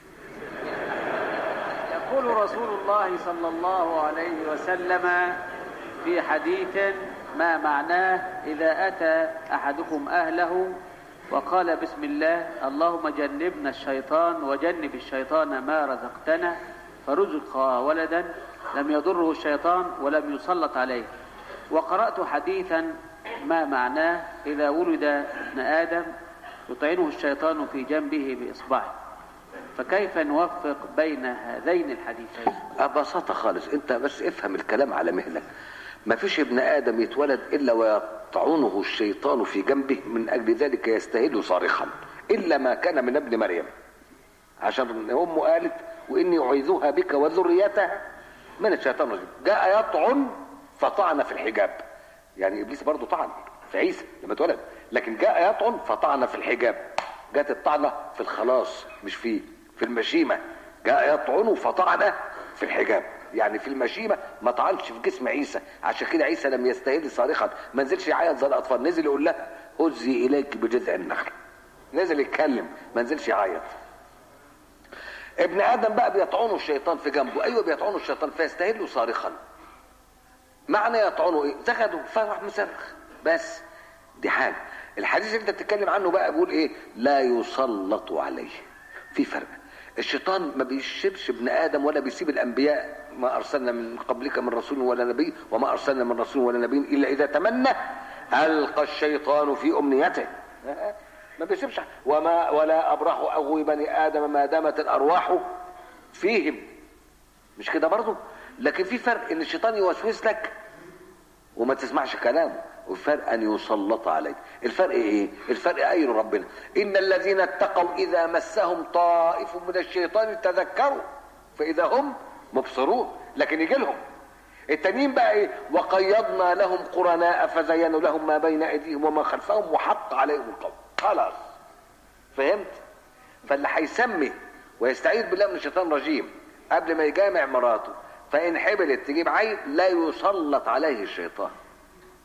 يقول رسول الله صلى الله عليه وسلم في حديث ما معناه إذا أتى أحدكم أهله وقال بسم الله اللهم جنبنا الشيطان وجنب الشيطان ما رزقتنا فرزق ولدا لم يضره الشيطان ولم يسلط عليه وقرأت حديثا ما معناه إذا ولد ابن آدم يطعنه الشيطان في جنبه بإصبعه فكيف نوفق بين هذين الحديثين ببساطة خالص انت بس افهم الكلام على مهلك ما فيش ابن ادم يتولد الا ويطعنه الشيطان في جنبه من اجل ذلك يستهل صارخا الا ما كان من ابن مريم عشان امه قالت واني اعيذها بك وذريتها من الشيطان الرجيم جاء يطعن فطعن في الحجاب يعني ابليس برضه طعن في عيسى لما اتولد لكن جاء يطعن فطعن في الحجاب جاءت الطعنه في الخلاص مش في في المشيمه جاء يطعن فطعن في الحجاب يعني في المشيمه ما طعنش في جسم عيسى عشان كده عيسى لم يستهل صارخا ما نزلش يعيط زي الاطفال نزل يقول لها هزي اليك بجذع النخل نزل يتكلم ما نزلش يعيط ابن ادم بقى بيطعنه الشيطان في جنبه ايوه بيطعنه الشيطان فيستهل صارخا معنى يطعنه ايه زغده فراح مصرخ بس دي حاجه الحديث اللي انت بتتكلم عنه بقى بيقول ايه لا يسلط عليه في فرق الشيطان ما بيشبش ابن ادم ولا بيسيب الانبياء ما ارسلنا من قبلك من رسول ولا نبي وما ارسلنا من رسول ولا نبي الا اذا تمنى القى الشيطان في امنيته ما بيسيبش وما ولا ابرح اغوي بني ادم ما دامت الارواح فيهم مش كده برضه لكن في فرق ان الشيطان يوسوس لك وما تسمعش كلامه والفرق ان يسلط عليك الفرق ايه الفرق اين ربنا ان الذين اتقوا اذا مسهم طائف من الشيطان تذكروا فاذا هم مبصرون لكن يجي لهم التانيين بقى ايه وقيضنا لهم قرناء فزينوا لهم ما بين ايديهم وما خلفهم وحق عليهم القول خلاص فهمت فاللي هيسمي ويستعيذ بالله من الشيطان الرجيم قبل ما يجامع مراته فان حبلت تجيب عيل لا يسلط عليه الشيطان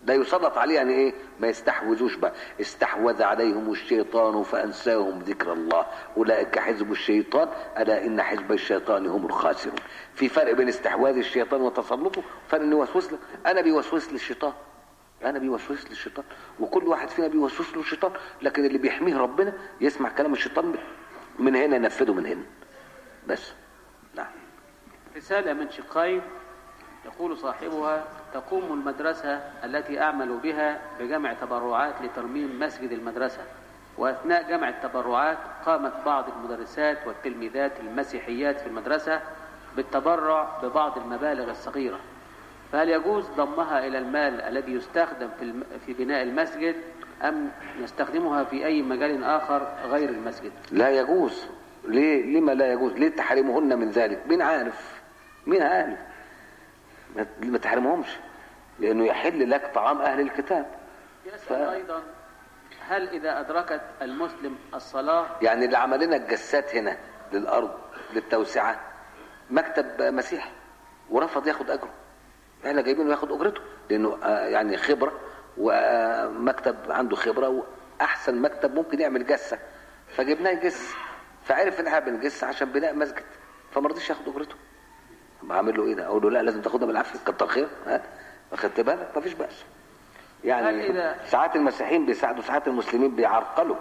ده يسلط عليه يعني ايه ما يستحوذوش بقى استحوذ عليهم الشيطان فانساهم ذكر الله اولئك حزب الشيطان الا ان حزب الشيطان هم الخاسرون في فرق بين استحواذ الشيطان وتسلطه فرق انه يوسوس لك انا بيوسوس للشيطان انا بيوسوس للشيطان وكل واحد فينا بيوسوس له الشيطان لكن اللي بيحميه ربنا يسمع كلام الشيطان من هنا ينفذه من هنا بس نعم رسالة من شقين يقول صاحبها تقوم المدرسة التي أعمل بها بجمع تبرعات لترميم مسجد المدرسة وأثناء جمع التبرعات قامت بعض المدرسات والتلميذات المسيحيات في المدرسة بالتبرع ببعض المبالغ الصغيرة فهل يجوز ضمها إلى المال الذي يستخدم في, الم... في بناء المسجد أم نستخدمها في أي مجال آخر غير المسجد لا يجوز ليه لما لا يجوز ليه تحرمهن من ذلك مين عارف مين عارف ما- ما تحرمهمش لانه يحل لك طعام اهل الكتاب يسأل ف- أيضا هل إذا أدركت المسلم الصلاة يعني اللي عمل لنا الجسات هنا للارض للتوسعه مكتب مسيحي ورفض ياخد اجره احنا جايبينه ياخد اجرته لانه آه، يعني خبره ومكتب عنده خبره واحسن مكتب ممكن يعمل جسه فجبناه يجس فعرف ان احنا بنجس عشان بناء مسجد فما رضيش ياخد اجرته بعمل له ايه ده اقول له لا لازم تاخدها بالعافيه كتر خير ها واخدت بالك مفيش باس يعني هل إذا- ساعات المسيحيين بيساعدوا ساعات المسلمين بيعرقلوا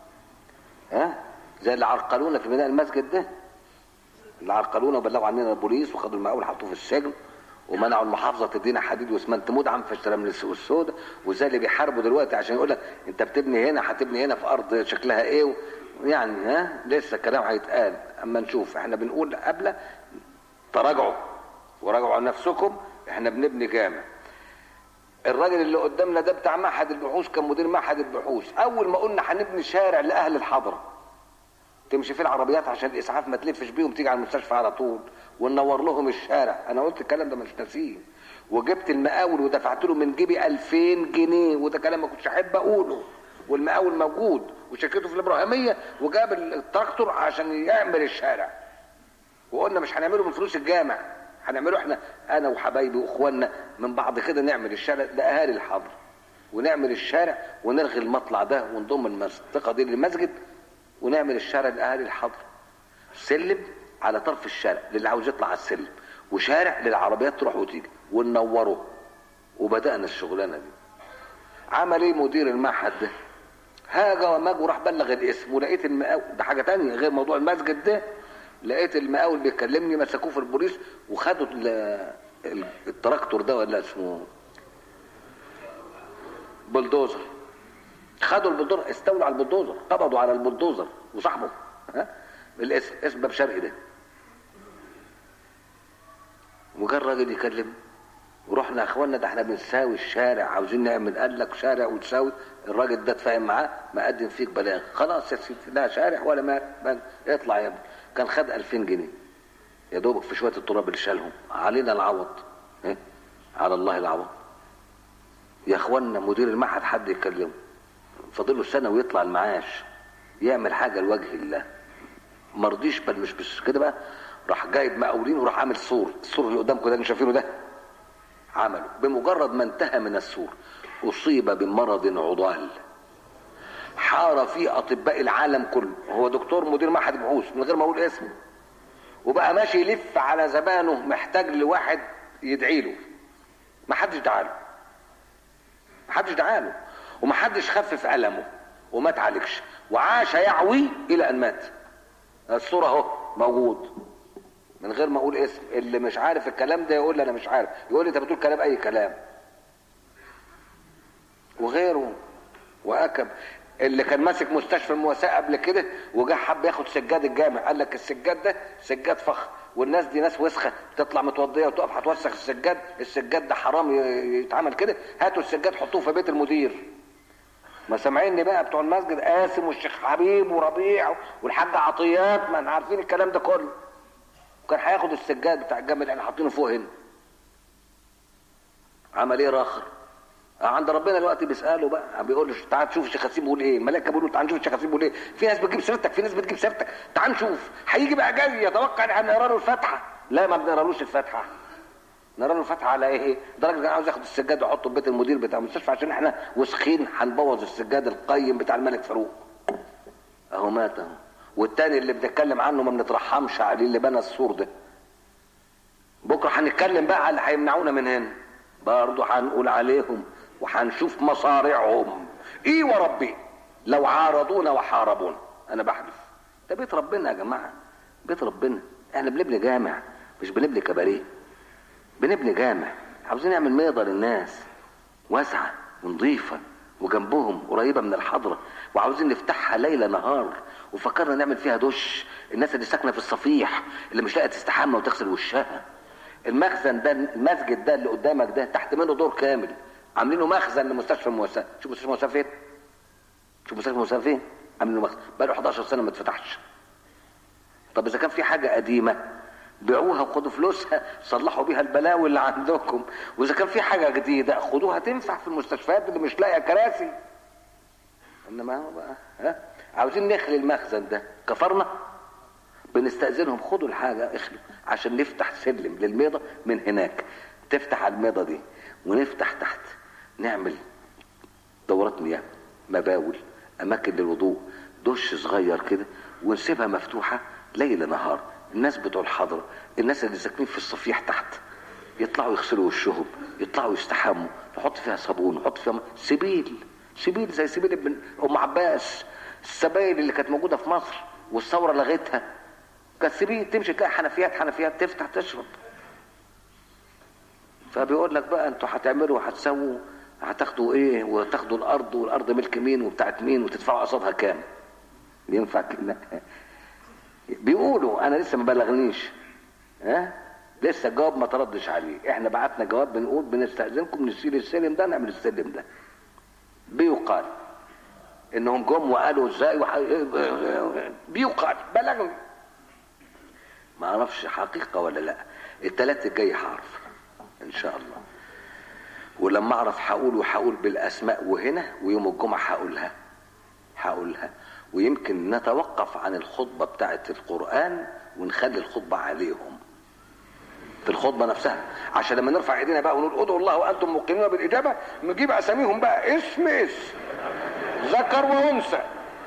ها زي اللي عرقلونا في بناء المسجد ده اللي عرقلونا وبلغوا عننا البوليس وخدوا المقاول حطوه في السجن ومنعوا المحافظه تدينا حديد واسمنت مدعم فاشترى من السوق السوداء وزي اللي بيحاربوا دلوقتي عشان يقول لك انت بتبني هنا هتبني هنا في ارض شكلها ايه و... يعني ها لسه كلام هيتقال اما نشوف احنا بنقول قبل تراجعوا وراجعوا نفسكم احنا بنبني جامع الراجل اللي قدامنا ده بتاع معهد البحوث كان مدير معهد البحوث اول ما قلنا هنبني شارع لاهل الحضره تمشي فيه العربيات عشان الاسعاف ما تلفش بيهم تيجي على المستشفى على طول وننور لهم الشارع انا قلت الكلام ده مش ناسيه وجبت المقاول ودفعت له من جيبي 2000 جنيه وده كلام ما كنتش احب اقوله والمقاول موجود وشركته في الابراهيميه وجاب التراكتور عشان يعمل الشارع وقلنا مش هنعمله من فلوس الجامع هنعمله احنا انا وحبايبي واخواننا من بعض كده نعمل الشارع لاهالي الحضر ونعمل الشارع ونلغي المطلع ده ونضم المنطقه دي للمسجد ونعمل الشارع لاهالي الحضر سلم على طرف الشارع للي عاوز يطلع على السلم وشارع للعربيات تروح وتيجي وننوره وبدانا الشغلانه دي عمل ايه مدير المعهد ده هاجا وماج وراح بلغ الاسم ولقيت المقاول ده حاجه تانية غير موضوع المسجد ده لقيت المقاول بيكلمني مسكوه في البوليس وخدوا ال- ال- التراكتور ده ولا اسمه بلدوزر خدوا البلدوزر استولوا على البلدوزر قبضوا على البلدوزر وصاحبه ها الاسم اسم باب شرقي ده وجا الراجل يكلم ورحنا يا اخوانا ده احنا بنساوي الشارع عاوزين نعمل قال لك شارع وتساوي الراجل ده اتفاهم معاه مقدم فيك بلاغ خلاص يا سيدي لا شارع ولا ما ما- اطلع يا ابني كان خد 2000 جنيه يا دوبك في شويه التراب اللي شالهم علينا العوض إيه؟ على الله العوض يا اخوانا مدير المعهد حد يكلمه فاضل له سنه ويطلع المعاش يعمل حاجه لوجه الله مرضيش بل مش بس كده بقى راح جايب مقاولين وراح عامل سور السور اللي قدامكم ده اللي شايفينه ده عمله بمجرد ما انتهى من السور اصيب بمرض عضال حار فيه اطباء العالم كله هو دكتور مدير معهد بحوث من غير ما اقول اسمه وبقى ماشي يلف على زبانه محتاج لواحد يدعي له ما حدش دعا له ما حدش دعا له وما حدش خفف ألمه وما تعالجش وعاش يعوي إلى أن مات الصورة اهو موجود من غير ما اقول اسم اللي مش عارف الكلام ده يقول لي انا مش عارف يقول لي انت بتقول كلام اي كلام وغيره واكم اللي كان ماسك مستشفى المواساة قبل كده وجا حب ياخد سجاد الجامع قال لك السجاد ده سجاد فخ والناس دي ناس وسخه تطلع متوضيه وتقف هتوسخ السجاد السجاد ده حرام ي- يتعمل كده هاتوا السجاد حطوه في بيت المدير ما سامعيني بقى بتوع المسجد قاسم والشيخ حبيب وربيع والحاج عطيات ما احنا عارفين الكلام ده كله كان هياخد السجاد بتاع الجامع اللي احنا حاطينه فوق هنا عمل ايه راخر عند ربنا دلوقتي بيساله بقى بيقول له تعال شوف الشيخ حسين بيقول ايه الملائكه بيقولوا تعال نشوف الشيخ حسين بيقول ايه في ناس بتجيب سيرتك في ناس بتجيب سيرتك تعال نشوف هيجي بقى جاي يتوقع ان هنقرا له الفاتحه لا ما بنقرالوش الفاتحه نرى له فتحه على ايه درجه انا عاوز اخد السجاد واحطه في بيت المدير بتاع المستشفى عشان احنا وسخين هنبوظ السجاد القيم بتاع الملك فاروق اهو مات اهو والتاني اللي بنتكلم عنه ما بنترحمش عليه اللي بنى السور ده بكره هنتكلم بقى على اللي هيمنعونا من هنا برضه هنقول عليهم وهنشوف مصارعهم ايه وربي لو عارضونا وحاربونا انا بحلف ده بيت ربنا يا جماعه بيت ربنا احنا بنبني جامع مش بنبني كباريه بنبني جامع عاوزين نعمل ميضه للناس واسعه ونظيفه وجنبهم قريبه من الحضره وعاوزين نفتحها ليل نهار وفكرنا نعمل فيها دش الناس اللي ساكنه في الصفيح اللي مش لاقيه تستحمى وتغسل وشها المخزن ده المسجد ده اللي قدامك ده تحت منه دور كامل عاملينه مخزن لمستشفى المواساة شوف مستشفى المواساة فين شوف مستشفى المواساة فين عاملينه مخزن بقاله 11 سنه ما اتفتحش طب اذا كان في حاجه قديمه بيعوها وخدوا فلوسها صلحوا بيها البلاوي اللي عندكم واذا كان في حاجه جديده خدوها تنفع في المستشفيات اللي مش لاقيه كراسي انما هو بقى ها عاوزين نخلي المخزن ده كفرنا بنستأذنهم خدوا الحاجة اخلوا عشان نفتح سلم للميضة من هناك تفتح على الميضة دي ونفتح تحت نعمل دورات مياه مباول أماكن للوضوء دش صغير كده ونسيبها مفتوحة ليل نهار الناس بتوع الحضرة الناس اللي ساكنين في الصفيح تحت يطلعوا يغسلوا وشهم يطلعوا يستحموا نحط فيها صابون نحط فيها م- سبيل سبيل زي سبيل ابن ام عباس السبايل اللي كانت موجوده في مصر والثوره لغتها كانت سبيل تمشي تلاقي حنفيات حنفيات تفتح تشرب فبيقول لك بقى انتوا هتعملوا وهتسووا هتاخدوا ايه وتاخدوا الارض والارض ملك مين وبتاعت مين وتدفعوا قصادها كام ينفع كده بيقولوا انا لسه ما بلغنيش ها لسه الجواب ما تردش عليه احنا بعتنا جواب بنقول بنستأذنكم نشيل السلم ده نعمل السلم ده بيقال انهم جم وقالوا ازاي وح... بيقال بلغني ما اعرفش حقيقة ولا لا التلات الجاي هعرف ان شاء الله ولما اعرف هقول وهقول بالاسماء وهنا ويوم الجمعة هقولها هقولها ويمكن نتوقف عن الخطبة بتاعة القرآن ونخلي الخطبة عليهم في الخطبة نفسها عشان لما نرفع ايدينا بقى ونقول ادعوا الله وانتم موقنون بالاجابة نجيب اساميهم بقى اسم اسم ذكر وانثى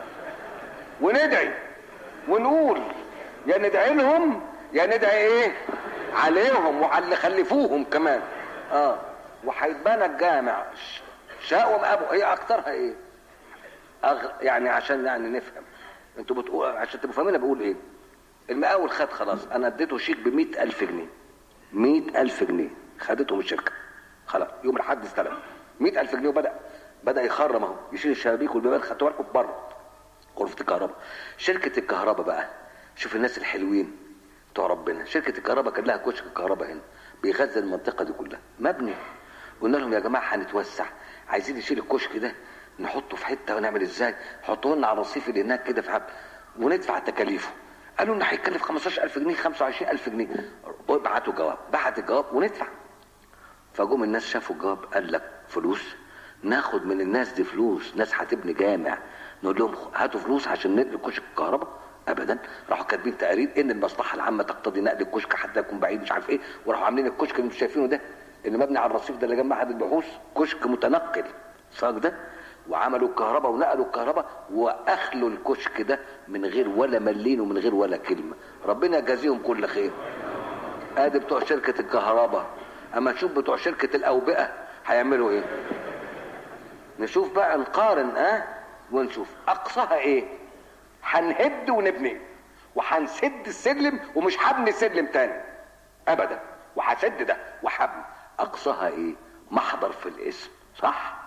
وندعي ونقول يا ندعي لهم يا ندعي ايه عليهم وعلى اللي خلفوهم كمان اه وهيتبنى الجامع ش- شاء ابو هي اكترها ايه أغ... يعني عشان يعني نفهم انتوا بتقول عشان تبقوا فاهمين أنا بقول ايه المقاول خد خلاص انا اديته شيك ب ألف جنيه مئة ألف جنيه خدتهم الشركة خلاص يوم الحد استلم مئة ألف جنيه وبدأ بدأ يخرم اهو يشيل الشبابيك والبيبان خدتوا بالكم بره غرفة الكهرباء شركة الكهرباء بقى شوف الناس الحلوين بتوع ربنا شركة الكهرباء كان لها كشك الكهرباء هنا بيغذي المنطقة دي كلها مبني قلنا لهم يا جماعة هنتوسع عايزين نشيل الكشك ده نحطه في حتة ونعمل ازاي حطوه لنا على الرصيف اللي هناك كده في حب وندفع تكاليفه قالوا ان هيكلف 15000 جنيه 25000 جنيه وابعتوا جواب بعت الجواب وندفع فجم الناس شافوا الجواب قال لك فلوس ناخد من الناس دي فلوس ناس هتبني جامع نقول لهم هاتوا فلوس عشان نقل كشك الكهرباء ابدا راحوا كاتبين تقارير ان المصلحه العامه تقتضي نقل الكشك حتى يكون بعيد مش عارف ايه وراحوا عاملين الكشك اللي انتم شايفينه ده اللي مبني على الرصيف ده اللي جنب معهد البحوث كشك متنقل صاج ده وعملوا الكهرباء ونقلوا الكهرباء واخلوا الكشك ده من غير ولا ملين ومن غير ولا كلمه ربنا يجازيهم كل خير ادي بتوع شركه الكهرباء اما نشوف بتوع شركه الاوبئه هيعملوا ايه نشوف بقى نقارن اه ونشوف اقصاها ايه هنهد ونبني وهنسد السلم ومش هبني سلم تاني ابدا وهسد ده وهبني اقصاها ايه محضر في الاسم صح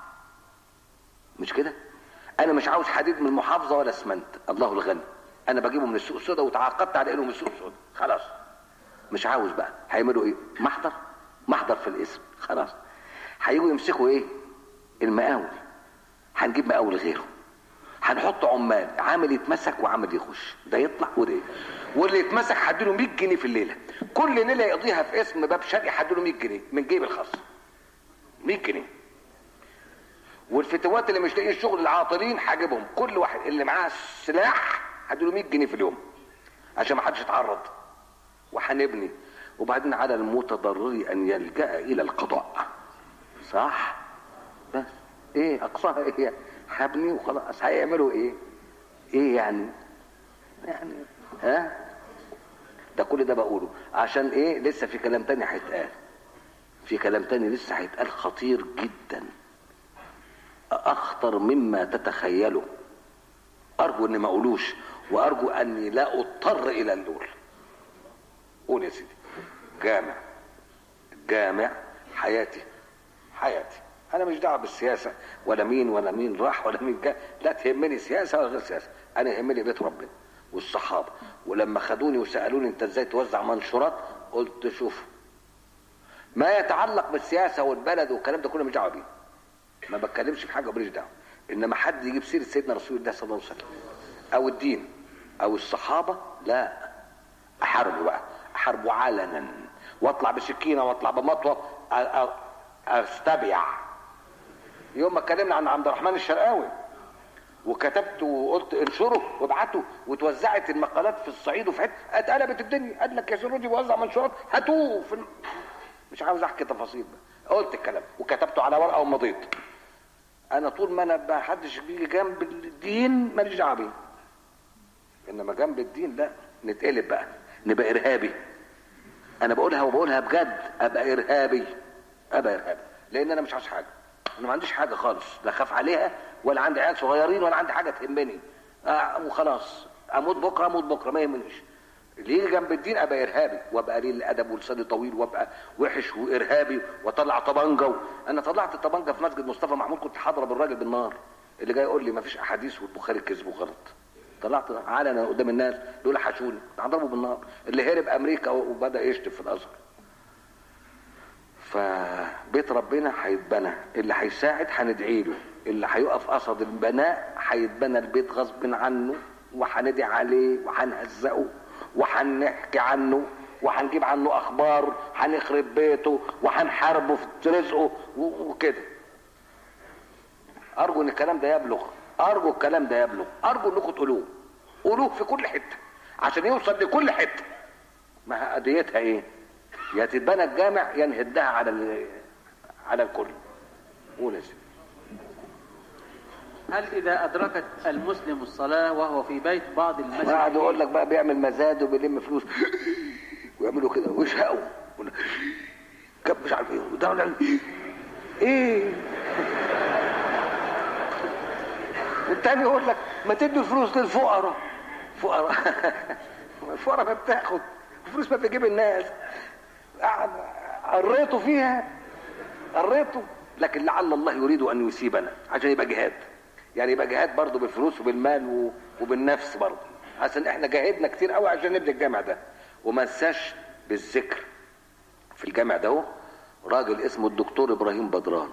مش كده انا مش عاوز حديد من المحافظه ولا اسمنت الله الغني انا بجيبه من السوق السوداء وتعاقدت على انه من السوق السوداء خلاص مش عاوز بقى هيعملوا ايه محضر محضر في الاسم خلاص هيجوا يمسكوا ايه المقاول هنجيب مقاول غيره هنحط عمال عامل يتمسك وعامل يخش ده يطلع وده واللي يتمسك هديله 100 جنيه في الليله كل ليله يقضيها في اسم باب شرقي هديله 100 جنيه من جيب الخاص 100 جنيه والفتوات اللي مش لاقيين شغل العاطلين هجيبهم كل واحد اللي معاه سلاح هديله 100 جنيه في اليوم عشان ما حدش يتعرض وهنبني وبعدين على المتضرر ان يلجا الى القضاء صح بس ايه اقصاها ايه هبني وخلاص هيعملوا ايه ايه يعني يعني ها ده كل ده بقوله عشان ايه لسه في كلام تاني هيتقال في كلام تاني لسه هيتقال خطير جدا اخطر مما تتخيله ارجو اني ما اقولوش وارجو اني لا اضطر الى القول قول يا سيدي جامع جامع حياتي حياتي انا مش دعوه بالسياسه ولا مين ولا مين راح ولا مين جاء لا تهمني سياسه ولا غير سياسه انا يهمني بيت ربنا والصحابه ولما خدوني وسالوني انت ازاي توزع منشورات قلت شوف ما يتعلق بالسياسه والبلد والكلام ده كله مش دعوه بيه ما بتكلمش في حاجه وماليش دعوه انما حد يجيب سيره سيدنا رسول الله صلى الله عليه وسلم او الدين او الصحابه لا احاربه بقى احاربه علنا واطلع بسكينه واطلع بمطوه أ- أ- استبيع يوم ما اتكلمنا عن عبد الرحمن الشرقاوي وكتبت وقلت انشره وابعته وتوزعت المقالات في الصعيد وفي حته اتقلبت الدنيا قال لك يا سرودي بوزع منشورات هاتوه في الم- مش عاوز احكي تفاصيل بقى قلت الكلام وكتبته على ورقه ومضيت انا طول ما انا ما حدش بيجي جنب الدين ماليش دعوه بيه انما جنب الدين لا نتقلب بقى نبقى ارهابي انا بقولها وبقولها بجد ابقى ارهابي ابقى ارهابي لان انا مش عايز حاجه انا ما عنديش حاجه خالص لا خاف عليها ولا عندي عيال صغيرين ولا عندي حاجه تهمني آه وخلاص اموت بكره اموت بكره ما يهمنيش اللي يجي جنب الدين ابقى ارهابي وابقى قليل الادب ولساني طويل وابقى وحش وارهابي واطلع طبنجه و... انا طلعت الطبنجه في مسجد مصطفى محمود كنت هضرب الراجل بالنار اللي جاي يقول لي ما فيش احاديث والبخاري كذب وغلط طلعت علنا قدام الناس دول حشوني كنت هضربه بالنار اللي هرب امريكا وبدا يشتم في الازهر فبيت ربنا هيتبنى اللي هيساعد هندعي له اللي هيقف قصد البناء هيتبنى البيت غصب عنه وهندعي عليه وهنهزقه وهنحكي عنه وهنجيب عنه اخبار هنخرب بيته وهنحاربه في رزقه و- وكده ارجو ان الكلام ده يبلغ ارجو الكلام ده يبلغ ارجو انكم تقولوه قولوه في كل حته عشان يوصل لكل حته ما اديتها ايه يا تتبنى الجامع يا نهدها على ال- على الكل قول يا سيدي هل إذا أدركت المسلم الصلاة وهو في بيت بعض قاعد المساجد يقول لك بقى بيعمل مزاد وبيلم فلوس ويعملوا كده ويشهقوا ولا- كب مش عارف ايه وده ولا- ايه والتاني يقول لك ما تدي الفلوس للفقراء فقراء الفقراء ما بتاخد الفلوس ما بتجيب الناس قعد قريته فيها قريته لكن لعل الله يريد ان يصيبنا عشان يبقى جهاد يعني يبقى جهاد برضه بالفلوس وبالمال و- وبالنفس برضه عشان احنا جاهدنا كتير قوي عشان نبني الجامع ده وما نساش بالذكر في الجامع ده هو راجل اسمه الدكتور ابراهيم بدران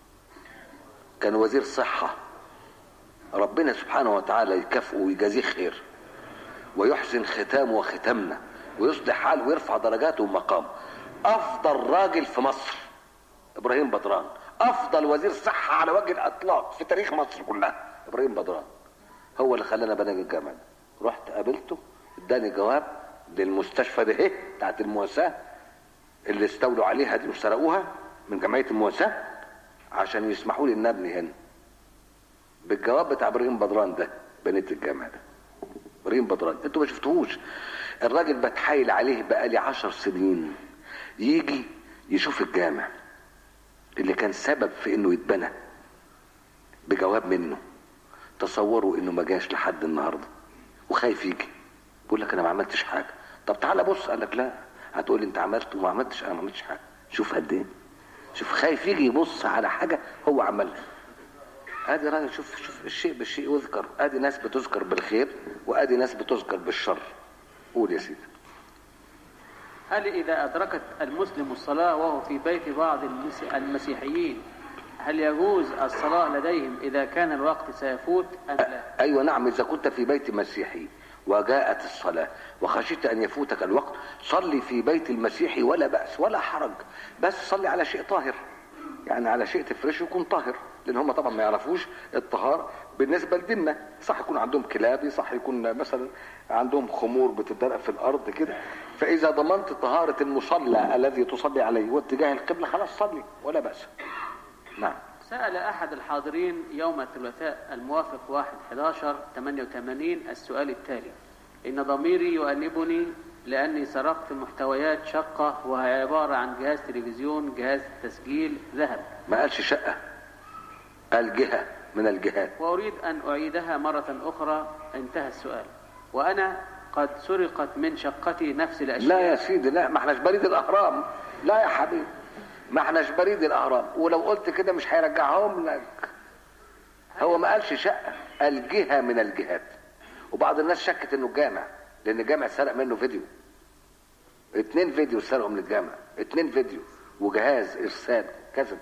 كان وزير صحه ربنا سبحانه وتعالى يكافئه ويجازيه خير ويحسن ختامه وختامنا ويصلح حاله ويرفع درجاته ومقامه افضل راجل في مصر ابراهيم بدران افضل وزير صحه على وجه الاطلاق في تاريخ مصر كلها ابراهيم بدران هو اللي خلانا بنى الجامع ده رحت قابلته اداني جواب للمستشفى ده اهي بتاعت المواساه اللي استولوا عليها دي وسرقوها من جمعيه المواساه عشان يسمحوا لي ان ابني هنا بالجواب بتاع ابراهيم بدران ده بنيت الجامع ده ابراهيم بدران انتوا ما شفتوهوش الراجل بتحايل عليه بقالي عشر سنين يجي يشوف الجامع اللي كان سبب في انه يتبنى بجواب منه تصوروا انه ما جاش لحد النهارده وخايف يجي بيقول لك انا ما عملتش حاجه طب تعالى بص قال لك لا هتقول لي انت عملت وما عملتش انا ما عملتش حاجه شوف قد ايه شوف خايف يجي يبص على حاجه هو عملها ادي راجل شوف شوف الشيء بالشيء يذكر ادي ناس بتذكر بالخير وادي ناس بتذكر بالشر قول يا سيدي هل إذا أدركت المسلم الصلاة وهو في بيت بعض المس- المسيحيين هل يجوز الصلاة لديهم إذا كان الوقت سيفوت أم لا؟ ايوه نعم اذا كنت في بيت مسيحي وجاءت الصلاة وخشيت ان يفوتك الوقت صلي في بيت المسيحي ولا بأس ولا حرج بس صلي على شيء طاهر يعني على شيء تفرشه يكون طاهر لان هم طبعا ما يعرفوش الطهاره بالنسبه لديننا صح يكون عندهم كلاب صح يكون مثلا عندهم خمور بتدرق في الارض كده فاذا ضمنت طهاره المصلى الذي تصلي عليه واتجاه القبله خلاص صلي ولا باس نعم سأل أحد الحاضرين يوم الثلاثاء الموافق 1 11 88 السؤال التالي إن ضميري يؤنبني لأني سرقت محتويات شقة وهي عبارة عن جهاز تلفزيون جهاز تسجيل ذهب ما قالش شقه قال جهه من الجهات وأريد أن أعيدها مرة أخرى انتهى السؤال وأنا قد سرقت من شقتي نفس الأشياء لا يا سيدي لا ما احناش بريد الاهرام لا يا حبيبي ما احناش بريد الاهرام ولو قلت كده مش هيرجعهم لك هو ما قالش شقه قال جهه من الجهات وبعض الناس شكت انه جامع لان الجامع سرق منه فيديو اتنين فيديو سرقوا من الجامع اتنين فيديو وجهاز ارسال كذب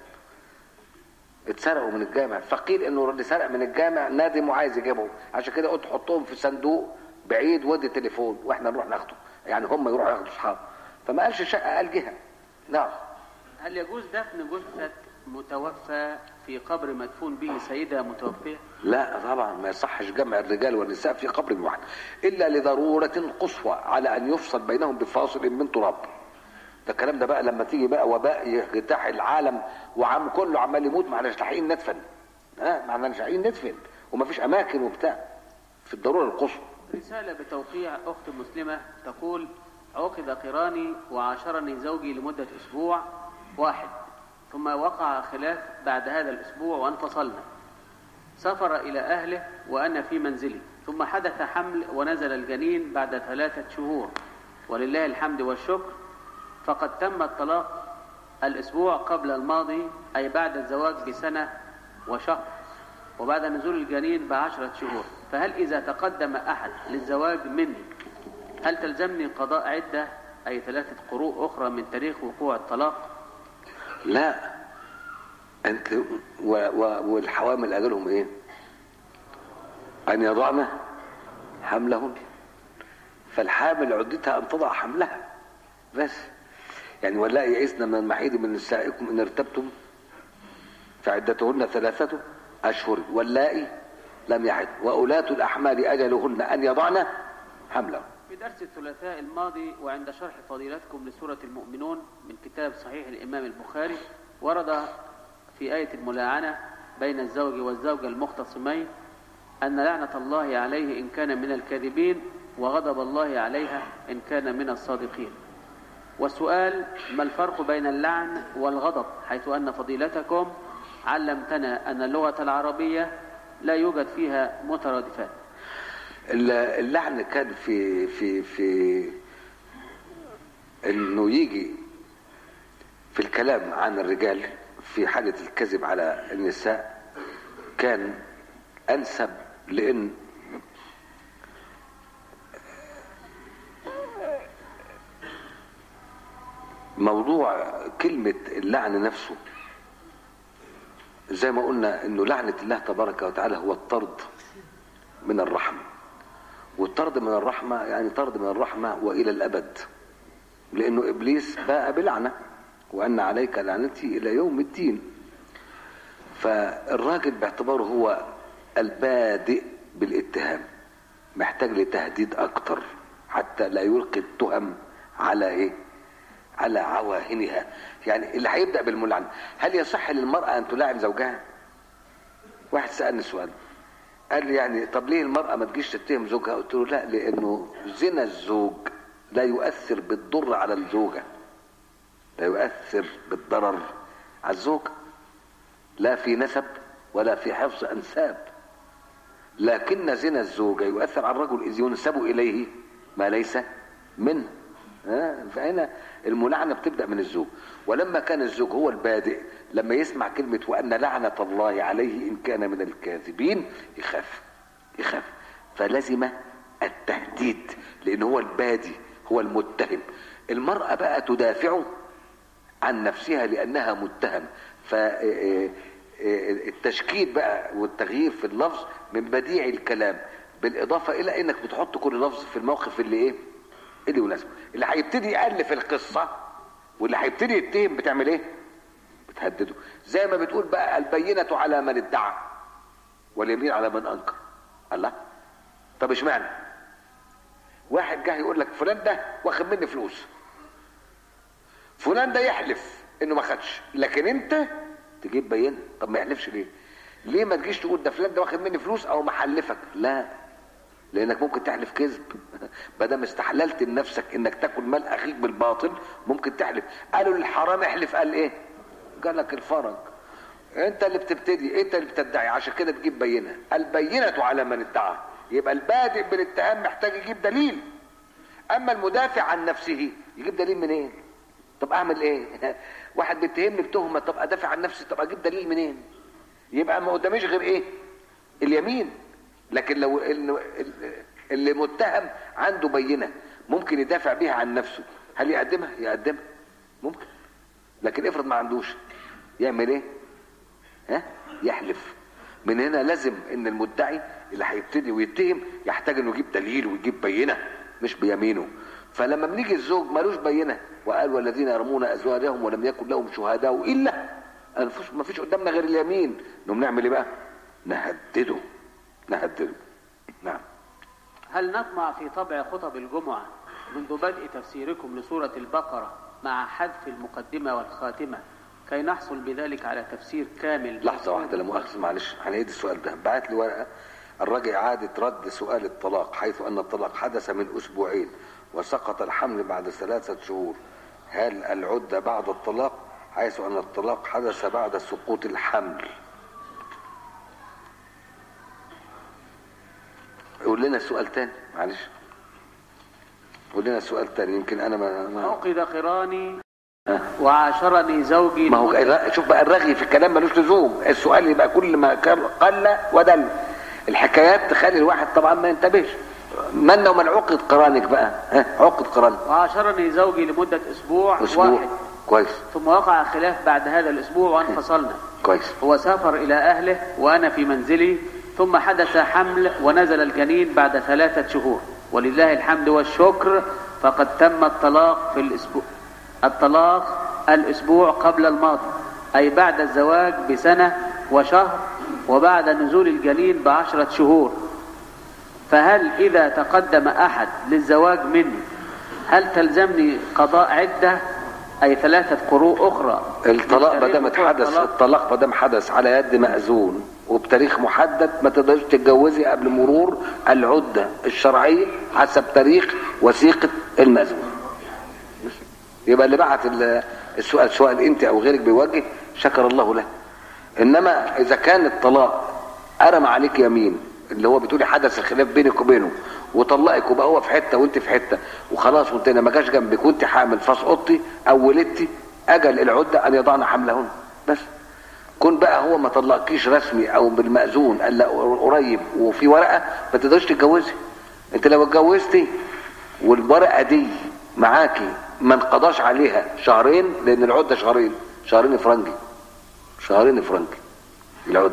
اتسرقوا من الجامع فقيل انه اللي سرق من الجامع نادم وعايز يجيبهم عشان كده قلت حطهم في صندوق بعيد ودي تليفون واحنا نروح ناخده يعني هم يروحوا ياخدوا اصحاب فما قالش شقه قال جهه نعم هل يجوز دفن جثة متوفى في قبر مدفون به سيدة متوفية؟ لا طبعا ما يصحش جمع الرجال والنساء في قبر واحد الا لضروره قصوى على ان يفصل بينهم بفاصل من تراب ده الكلام ده بقى لما تيجي بقى وباء يجتاح العالم وعم كله عمال يموت ما احناش لاحقين ندفن ها ما احناش لاحقين ندفن ومفيش اماكن وبتاع في الضروره القصوى رسالة بتوقيع أخت مسلمة تقول عقد قراني وعاشرني زوجي لمدة أسبوع واحد ثم وقع خلاف بعد هذا الأسبوع وانفصلنا سافر إلى أهله وأنا في منزلي ثم حدث حمل ونزل الجنين بعد ثلاثة شهور ولله الحمد والشكر فقد تم الطلاق الأسبوع قبل الماضي أي بعد الزواج بسنة وشهر وبعد نزول الجنين بعشرة شهور فهل إذا تقدم أحد للزواج مني هل تلزمني قضاء عدة أي ثلاثة قروء أخرى من تاريخ وقوع الطلاق لا انت و و والحوامل اجلهم ايه ان يضعن حملهن فالحامل عدتها ان تضع حملها بس يعني ولا يئسن من المحيض من نسائكم ان ارتبتم فعدتهن ثلاثة أشهر واللائي لم يحد وأولاة الأحمال أجلهن أن يضعن حملهن في درس الثلاثاء الماضي وعند شرح فضيلتكم لسورة المؤمنون من كتاب صحيح الإمام البخاري ورد في آية الملاعنة بين الزوج والزوجة المختصمين أن لعنة الله عليه إن كان من الكاذبين وغضب الله عليها إن كان من الصادقين والسؤال ما الفرق بين اللعن والغضب حيث أن فضيلتكم علمتنا أن اللغة العربية لا يوجد فيها مترادفات اللعن كان في في في انه يجي في الكلام عن الرجال في حالة الكذب على النساء كان انسب لان موضوع كلمة اللعن نفسه زي ما قلنا انه لعنة الله تبارك وتعالى هو الطرد من الرحمة والطرد من الرحمة يعني طرد من الرحمة وإلى الأبد لأنه إبليس باء بلعنة وأن عليك لعنتي إلى يوم الدين فالراجل باعتباره هو البادئ بالاتهام محتاج لتهديد أكتر حتى لا يلقي التهم على إيه على عواهنها يعني اللي هيبدأ بالملعنة هل يصح للمرأة أن تلاعن زوجها واحد سألني سؤال قال لي يعني طب ليه المرأة ما تجيش تتهم زوجها قلت له لا لأنه زنا الزوج لا يؤثر بالضر على الزوجة لا يؤثر بالضرر على الزوج لا في نسب ولا في حفظ أنساب لكن زنا الزوجة يؤثر على الرجل إذ ينسب إليه ما ليس منه فهنا الملعنة بتبدأ من الزوج ولما كان الزوج هو البادئ لما يسمع كلمة وأن لعنة الله عليه إن كان من الكاذبين يخاف يخاف فلزم التهديد لأن هو البادي هو المتهم المرأة بقى تدافع عن نفسها لأنها متهم فالتشكيل بقى والتغيير في اللفظ من بديع الكلام بالإضافة إلى إنك بتحط كل لفظ في الموقف اللي إيه اللي يناسبه اللي هيبتدي يألف القصة واللي هيبتدي يتهم بتعمل إيه تهدده زي ما بتقول بقى البينة على من ادعى واليمين على من انكر الله طب اشمعنى واحد جه يقول لك فلان ده واخد مني فلوس فلان ده يحلف انه ما خدش لكن انت تجيب بينه طب ما يحلفش ليه ليه ما تجيش تقول ده فلان ده واخد مني فلوس او محلفك لا لانك ممكن تحلف كذب ما دام استحللت لنفسك انك تاكل مال اخيك بالباطل ممكن تحلف قالوا للحرام احلف قال ايه قال لك الفرج انت اللي بتبتدي انت اللي بتدعي عشان كده تجيب بينه البينه على من ادعى يبقى البادئ بالاتهام محتاج يجيب دليل اما المدافع عن نفسه يجيب دليل منين طب اعمل ايه واحد بيتهمني بتهمه طب ادافع عن نفسي طب اجيب دليل منين يبقى ما قداميش غير ايه اليمين لكن لو اللي متهم عنده بينه ممكن يدافع بيها عن نفسه هل يقدمها يقدمها ممكن لكن افرض ما عندوش يعمل ايه ها يحلف من هنا لازم ان المدعي اللي هيبتدي ويتهم يحتاج انه يجيب دليل ويجيب بينه مش بيمينه فلما بنيجي الزوج ملوش بينه وقال والذين يرمون ازواجهم ولم يكن لهم شهداء الا انفسهم ما فيش قدامنا غير اليمين نقوم نعمل ايه بقى نهدده نهدده نعم هل نطمع في طبع خطب الجمعة منذ بدء تفسيركم لسورة البقرة مع حذف المقدمة والخاتمة كي نحصل بذلك على تفسير كامل لحظة واحدة لا مؤاخذة معلش هنعيد السؤال ده بعت لي ورقة الراجل إعادة رد سؤال الطلاق حيث أن الطلاق حدث من أسبوعين وسقط الحمل بعد ثلاثة شهور هل العدة بعد الطلاق حيث أن الطلاق حدث بعد سقوط الحمل قول لنا السؤال تاني معلش قول لنا السؤال تاني يمكن أنا ما, ما... عقد قراني وعاشرني زوجي ما هو الر- شوف بقى الرغي في الكلام ملوش لزوم السؤال يبقى كل ما كان قل ودل الحكايات تخلي الواحد طبعا ما ينتبهش من ومن عقد قرانك بقى ها عقد قرانك وعاشرني زوجي لمدة أسبوع, اسبوع واحد كويس ثم وقع خلاف بعد هذا الأسبوع وانفصلنا كويس هو سافر إلى أهله وأنا في منزلي ثم حدث حمل ونزل الجنين بعد ثلاثة شهور ولله الحمد والشكر فقد تم الطلاق في الأسبوع الطلاق الأسبوع قبل الماضي أي بعد الزواج بسنة وشهر وبعد نزول الجنين بعشرة شهور فهل إذا تقدم أحد للزواج مني هل تلزمني قضاء عدة أي ثلاثة قروء أخرى الطلاق ما دام وقوع حدث الطلاق؟ الطلاق ما دام حدث على يد مأذون وبتاريخ محدد ما تقدرش تتجوزي قبل مرور العدة الشرعية حسب تاريخ وثيقة المأذون يبقى اللي بعت ال- السؤال سؤال انت او غيرك بيوجه شكر الله له انما اذا كان الطلاق ارم عليك يمين اللي هو بتقولي حدث الخلاف بينك وبينه وطلقك وبقى هو في حته وانت في حته وخلاص وانت ما جاش جنبك وانت حامل فسقطتي او ولدتي اجل العده ان يضعن حملهن بس كون بقى هو ما طلقكيش رسمي او بالمأذون قال لا قريب وفي ورقه ما تقدرش تتجوزي انت لو اتجوزتي والورقه دي معاكي ما انقضاش عليها شهرين لان العده شهرين شهرين فرنجي شهرين فرنجي العده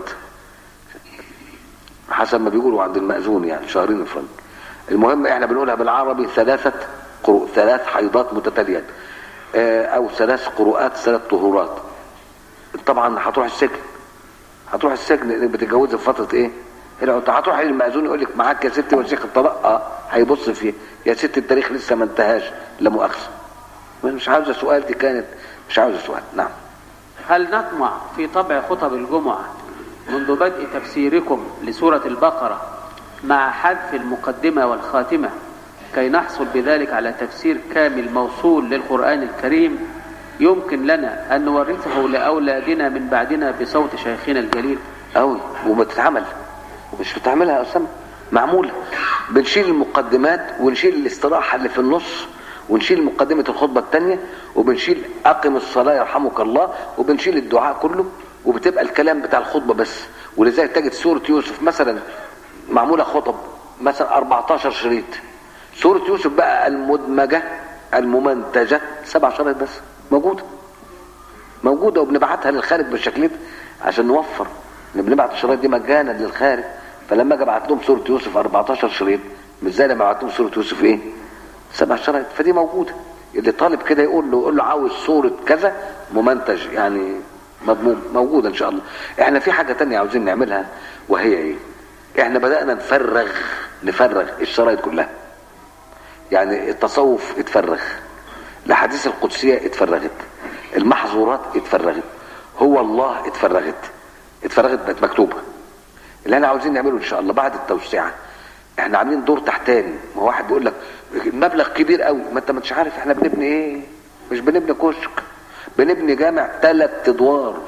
حسب ما بيقولوا عند المأذون يعني شهرين فرنجي المهم احنا بنقولها بالعربي ثلاثة قروء ثلاث حيضات متتاليات آه، او ثلاث قروءات ثلاث طهورات طبعا هتروح السجن هتروح السجن لانك بتتجوزي في فتره ايه؟ العدة هتروح للمأذون يقول لك معاك يا ستي وثيقه الطلاق اه هيبص فيه يا ستي التاريخ لسه ما انتهاش لا مؤاخذه مش عاوزه سؤال دي كانت مش عاوزه سؤال نعم هل نطمع في طبع خطب الجمعة منذ بدء تفسيركم لسورة البقرة مع حذف المقدمة والخاتمة كي نحصل بذلك على تفسير كامل موصول للقرآن الكريم يمكن لنا أن نورثه لأولادنا من بعدنا بصوت شيخنا الجليل قوي وبتتعمل مش بتعملها يا اسامه معموله بنشيل المقدمات ونشيل الاستراحه اللي في النص ونشيل مقدمه الخطبه الثانيه وبنشيل اقم الصلاه يرحمك الله وبنشيل الدعاء كله وبتبقى الكلام بتاع الخطبه بس ولذلك تجد سوره يوسف مثلا معموله خطب مثلا 14 شريط سوره يوسف بقى المدمجه الممنتجه سبع شرايط بس موجوده موجوده وبنبعتها للخارج بالشكل ده عشان نوفر ان بنبعت الشرايط دي مجانا للخارج فلما اجي ابعت لهم سوره يوسف 14 شريط مش زي لما ابعت لهم سوره يوسف ايه؟ سبع شرايط فدي موجوده اللي طالب كده يقول له يقول له عاوز سوره كذا ممنتج يعني مضمون موجودة ان شاء الله احنا في حاجة تانية عاوزين نعملها وهي ايه احنا بدأنا نفرغ نفرغ الشرايط كلها يعني التصوف اتفرغ الاحاديث القدسية اتفرغت المحظورات اتفرغت هو الله اتفرغت اتفرغت بقت مكتوبة اللي احنا عاوزين نعمله ان شاء الله بعد التوسعة احنا عاملين دور تحتاني ما واحد بيقول لك المبلغ كبير قوي ما انت مش عارف احنا بنبني ايه مش بنبني كشك بنبني جامع ثلاث ادوار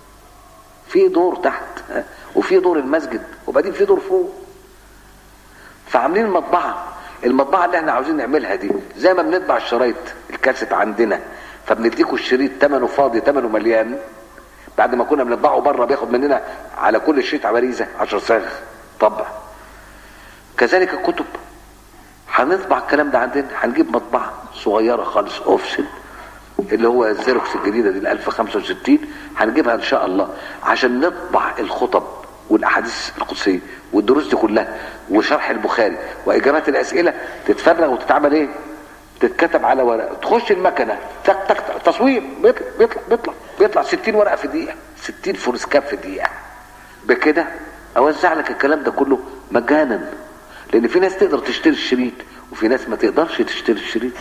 في دور تحت ها؟ وفي دور المسجد وبعدين في دور فوق فعاملين مطبعه المطبعه اللي احنا عاوزين نعملها دي زي ما بنطبع الشرايط الكاسيت عندنا فبنديكوا الشريط ثمنه فاضي ثمنه مليان بعد ما كنا بنطبعه بره بياخد مننا على كل شريط عباريزه 10 صاغ طبع كذلك الكتب هنطبع الكلام ده عندنا هنجيب مطبعه صغيره خالص اوفسن اللي هو الزيروكس الجديده دي ال 1065 هنجيبها ان شاء الله عشان نطبع الخطب والاحاديث القدسيه والدروس دي كلها وشرح البخاري واجابات الاسئله تتفرغ وتتعمل ايه؟ تتكتب على ورق تخش المكنه تك تك تك تصوير بيطلع بيطلع بيطلع بيطلع 60 ورقه في دقيقه 60 فورسكاب في دقيقه بكده اوزع لك الكلام ده كله مجانا لان في ناس تقدر تشتري الشريط وفي ناس ما تقدرش تشتري الشريط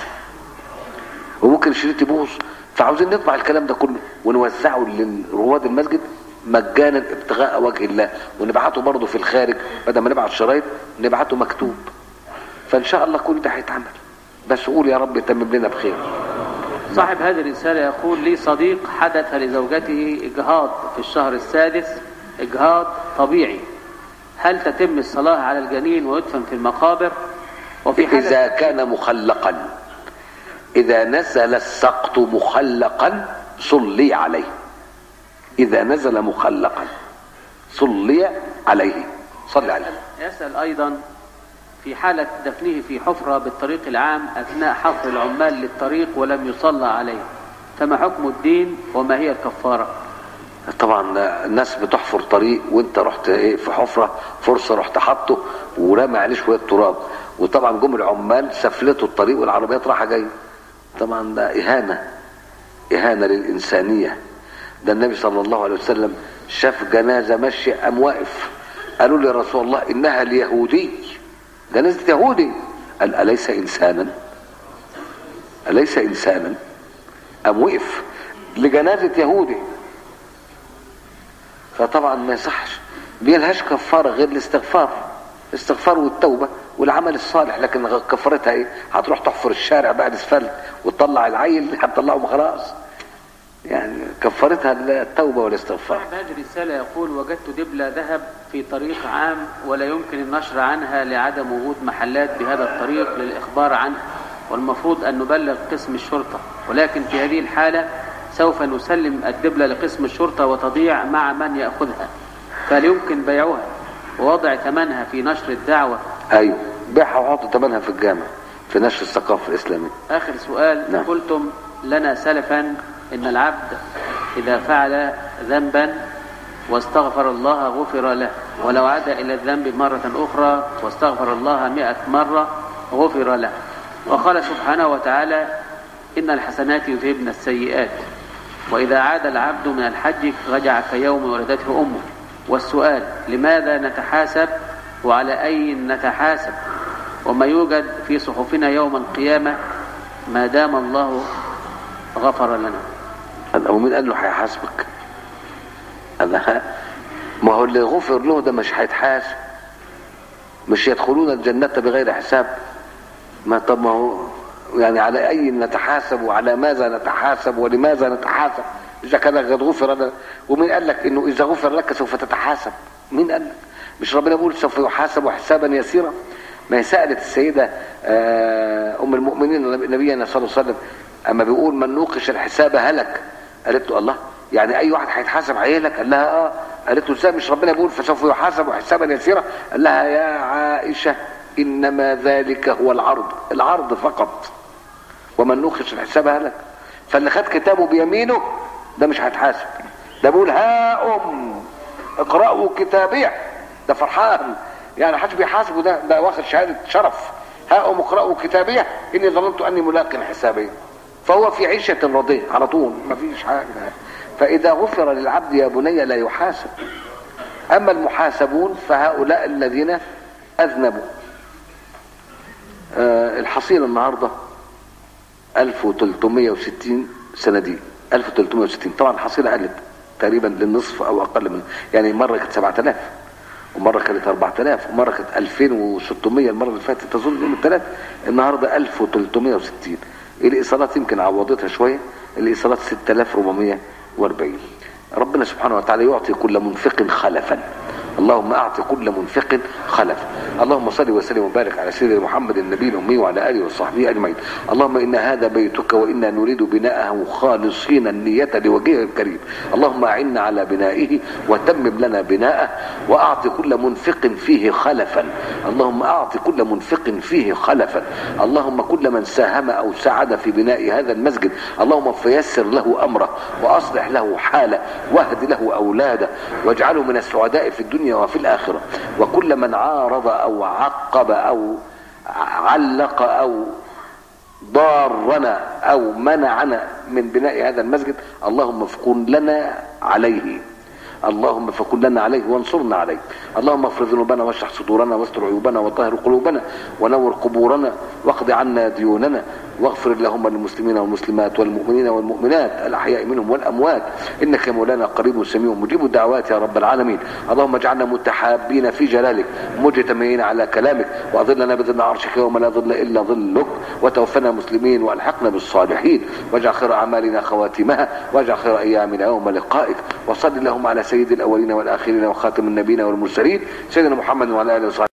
وممكن الشريط يبوظ فعاوزين نطبع الكلام ده كله ونوزعه لرواد المسجد مجانا ابتغاء وجه الله ونبعته برضه في الخارج بدل ما نبعت شرايط نبعته مكتوب فان شاء الله كل ده هيتعمل بس قول يا رب تمم لنا بخير صاحب هذه الرسالة يقول لي صديق حدث لزوجته إجهاض في الشهر السادس إجهاض طبيعي هل تتم الصلاة على الجنين ويدفن في المقابر وفي حالة إذا كان مخلقا إذا نزل السقط مخلقا صلي عليه إذا نزل مخلقا صلي عليه صلي عليه يسأل أيضا في حالة دفنه في حفرة بالطريق العام أثناء حفر العمال للطريق ولم يصلى عليه فما حكم الدين وما هي الكفارة طبعا الناس بتحفر طريق وانت رحت ايه في حفره فرصه رحت حاطه ورمى عليه شويه تراب وطبعا جم العمال سفلتوا الطريق والعربيات رايحه جايه طبعا ده اهانه اهانه للانسانيه ده النبي صلى الله عليه وسلم شاف جنازه ماشيه قام واقف قالوا له يا رسول الله انها ليهودي جنازه يهودي قال اليس انسانا اليس انسانا قام وقف لجنازه يهودي فطبعا ما يصحش بيلهاش كفاره غير الاستغفار الاستغفار والتوبه والعمل الصالح لكن غ- كفارتها ايه هتروح تحفر الشارع بعد اسفلت وتطلع العيل هتطلعه خلاص يعني كفارتها التوبه والاستغفار صاحب هذه الرسالة يقول وجدت دبلة ذهب في طريق عام ولا يمكن النشر عنها لعدم وجود محلات بهذا الطريق للإخبار عنها والمفروض أن نبلغ قسم الشرطة ولكن في هذه الحالة سوف نسلم الدبلة لقسم الشرطة وتضيع مع من يأخذها فهل يمكن بيعها ووضع ثمنها في نشر الدعوة ايوه بيعها وحط ثمنها في الجامع في نشر الثقافه الاسلاميه آخر سؤال نعم. قلتم لنا سلفا إن العبد إذا فعل ذنبا واستغفر الله غفر له ولو عاد إلى الذنب مرة أخرى واستغفر الله مئة مرة غفر له وقال سبحانه وتعالى إن الحسنات يذهبن السيئات وإذا عاد العبد من الحج رجع كيوم ولدته أمه والسؤال لماذا نتحاسب وعلى أي نتحاسب وما يوجد في صحفنا يوم القيامة ما دام الله غفر لنا قال هو مين قال له هيحاسبك؟ قال ها ما هو اللي غفر له ده مش هيتحاسب مش يدخلون الجنة بغير حساب ما طب ما هو يعني على أي نتحاسب وعلى ماذا نتحاسب ولماذا نتحاسب إذا كان قد غفر لنا ومين قال لك إنه إذا غفر لك سوف تتحاسب مين قال لك مش ربنا بيقول سوف يحاسب حسابا يسيرا ما هي سألت السيدة آه، أم المؤمنين نبينا صلى الله عليه وسلم أما بيقول من نوقش الحساب هلك قالت له الله يعني أي واحد هيتحاسب هيهلك قال لها آه قالت له ازاي مش ربنا بيقول فسوف يحاسب حسابا يسيرا قال لها يا عائشة إنما ذلك هو العرض العرض فقط ومن نوقش الحساب هلك فاللي خد كتابه بيمينه ده مش هيتحاسب ده بيقول ها أم اقرأوا كتابيه ده فرحان يعني حدش بيحاسبه ده ده واخد شهادة شرف ها أم اقرأوا كتابيه إني ظننت أني ملاق حسابي فهو في عيشة رضية على طول ما فيش حاجة فإذا غفر للعبد يا بني لا يحاسب أما المحاسبون فهؤلاء الذين أذنبوا آه الحصيلة النهاردة 1360 صناديق 1360 طبعا الحصيلة قلت تقريبا للنصف أو أقل من يعني مرة كانت 7000 ومرة كانت 4000 ومرة كانت 2600 المرة اللي فاتت تظن يوم الثلاث النهاردة 1360 الإيصالات يمكن عوضتها شوية الإيصالات 6440 ربنا سبحانه وتعالى يعطي كل منفق خلفا اللهم اعط كل منفق خلف اللهم صل وسلم وبارك على سيدنا محمد النبي الامي وعلى اله وصحبه اجمعين اللهم ان هذا بيتك وانا نريد بناءه خالصين النيه لوجهه الكريم اللهم اعنا على بنائه وتمم لنا بناءه واعط كل منفق فيه خلفا اللهم اعط كل منفق فيه خلفا اللهم كل من ساهم او ساعد في بناء هذا المسجد اللهم فيسر له امره واصلح له حاله واهد له اولاده واجعله من السعداء في الدنيا وفي الآخرة وكل من عارض أو عقب أو علق أو ضارنا أو منعنا من بناء هذا المسجد اللهم فكن لنا عليه اللهم فكن لنا عليه وانصرنا عليه اللهم اغفر ذنوبنا واشرح صدورنا واستر عيوبنا وطهر قلوبنا ونور قبورنا واقض عنا ديوننا واغفر اللهم للمسلمين والمسلمات والمؤمنين والمؤمنات الاحياء منهم والاموات انك يا مولانا قريب سميع مجيب الدعوات يا رب العالمين اللهم اجعلنا متحابين في جلالك مجتمعين على كلامك واظلنا بظل عرشك يوم لا ظل الا ظلك وتوفنا مسلمين والحقنا بالصالحين واجعل خير اعمالنا خواتمها واجعل خير ايامنا يوم لقائك وصل اللهم على سيد الاولين والاخرين وخاتم النبيين والمرسلين سيدنا محمد وعلى اله وصحبه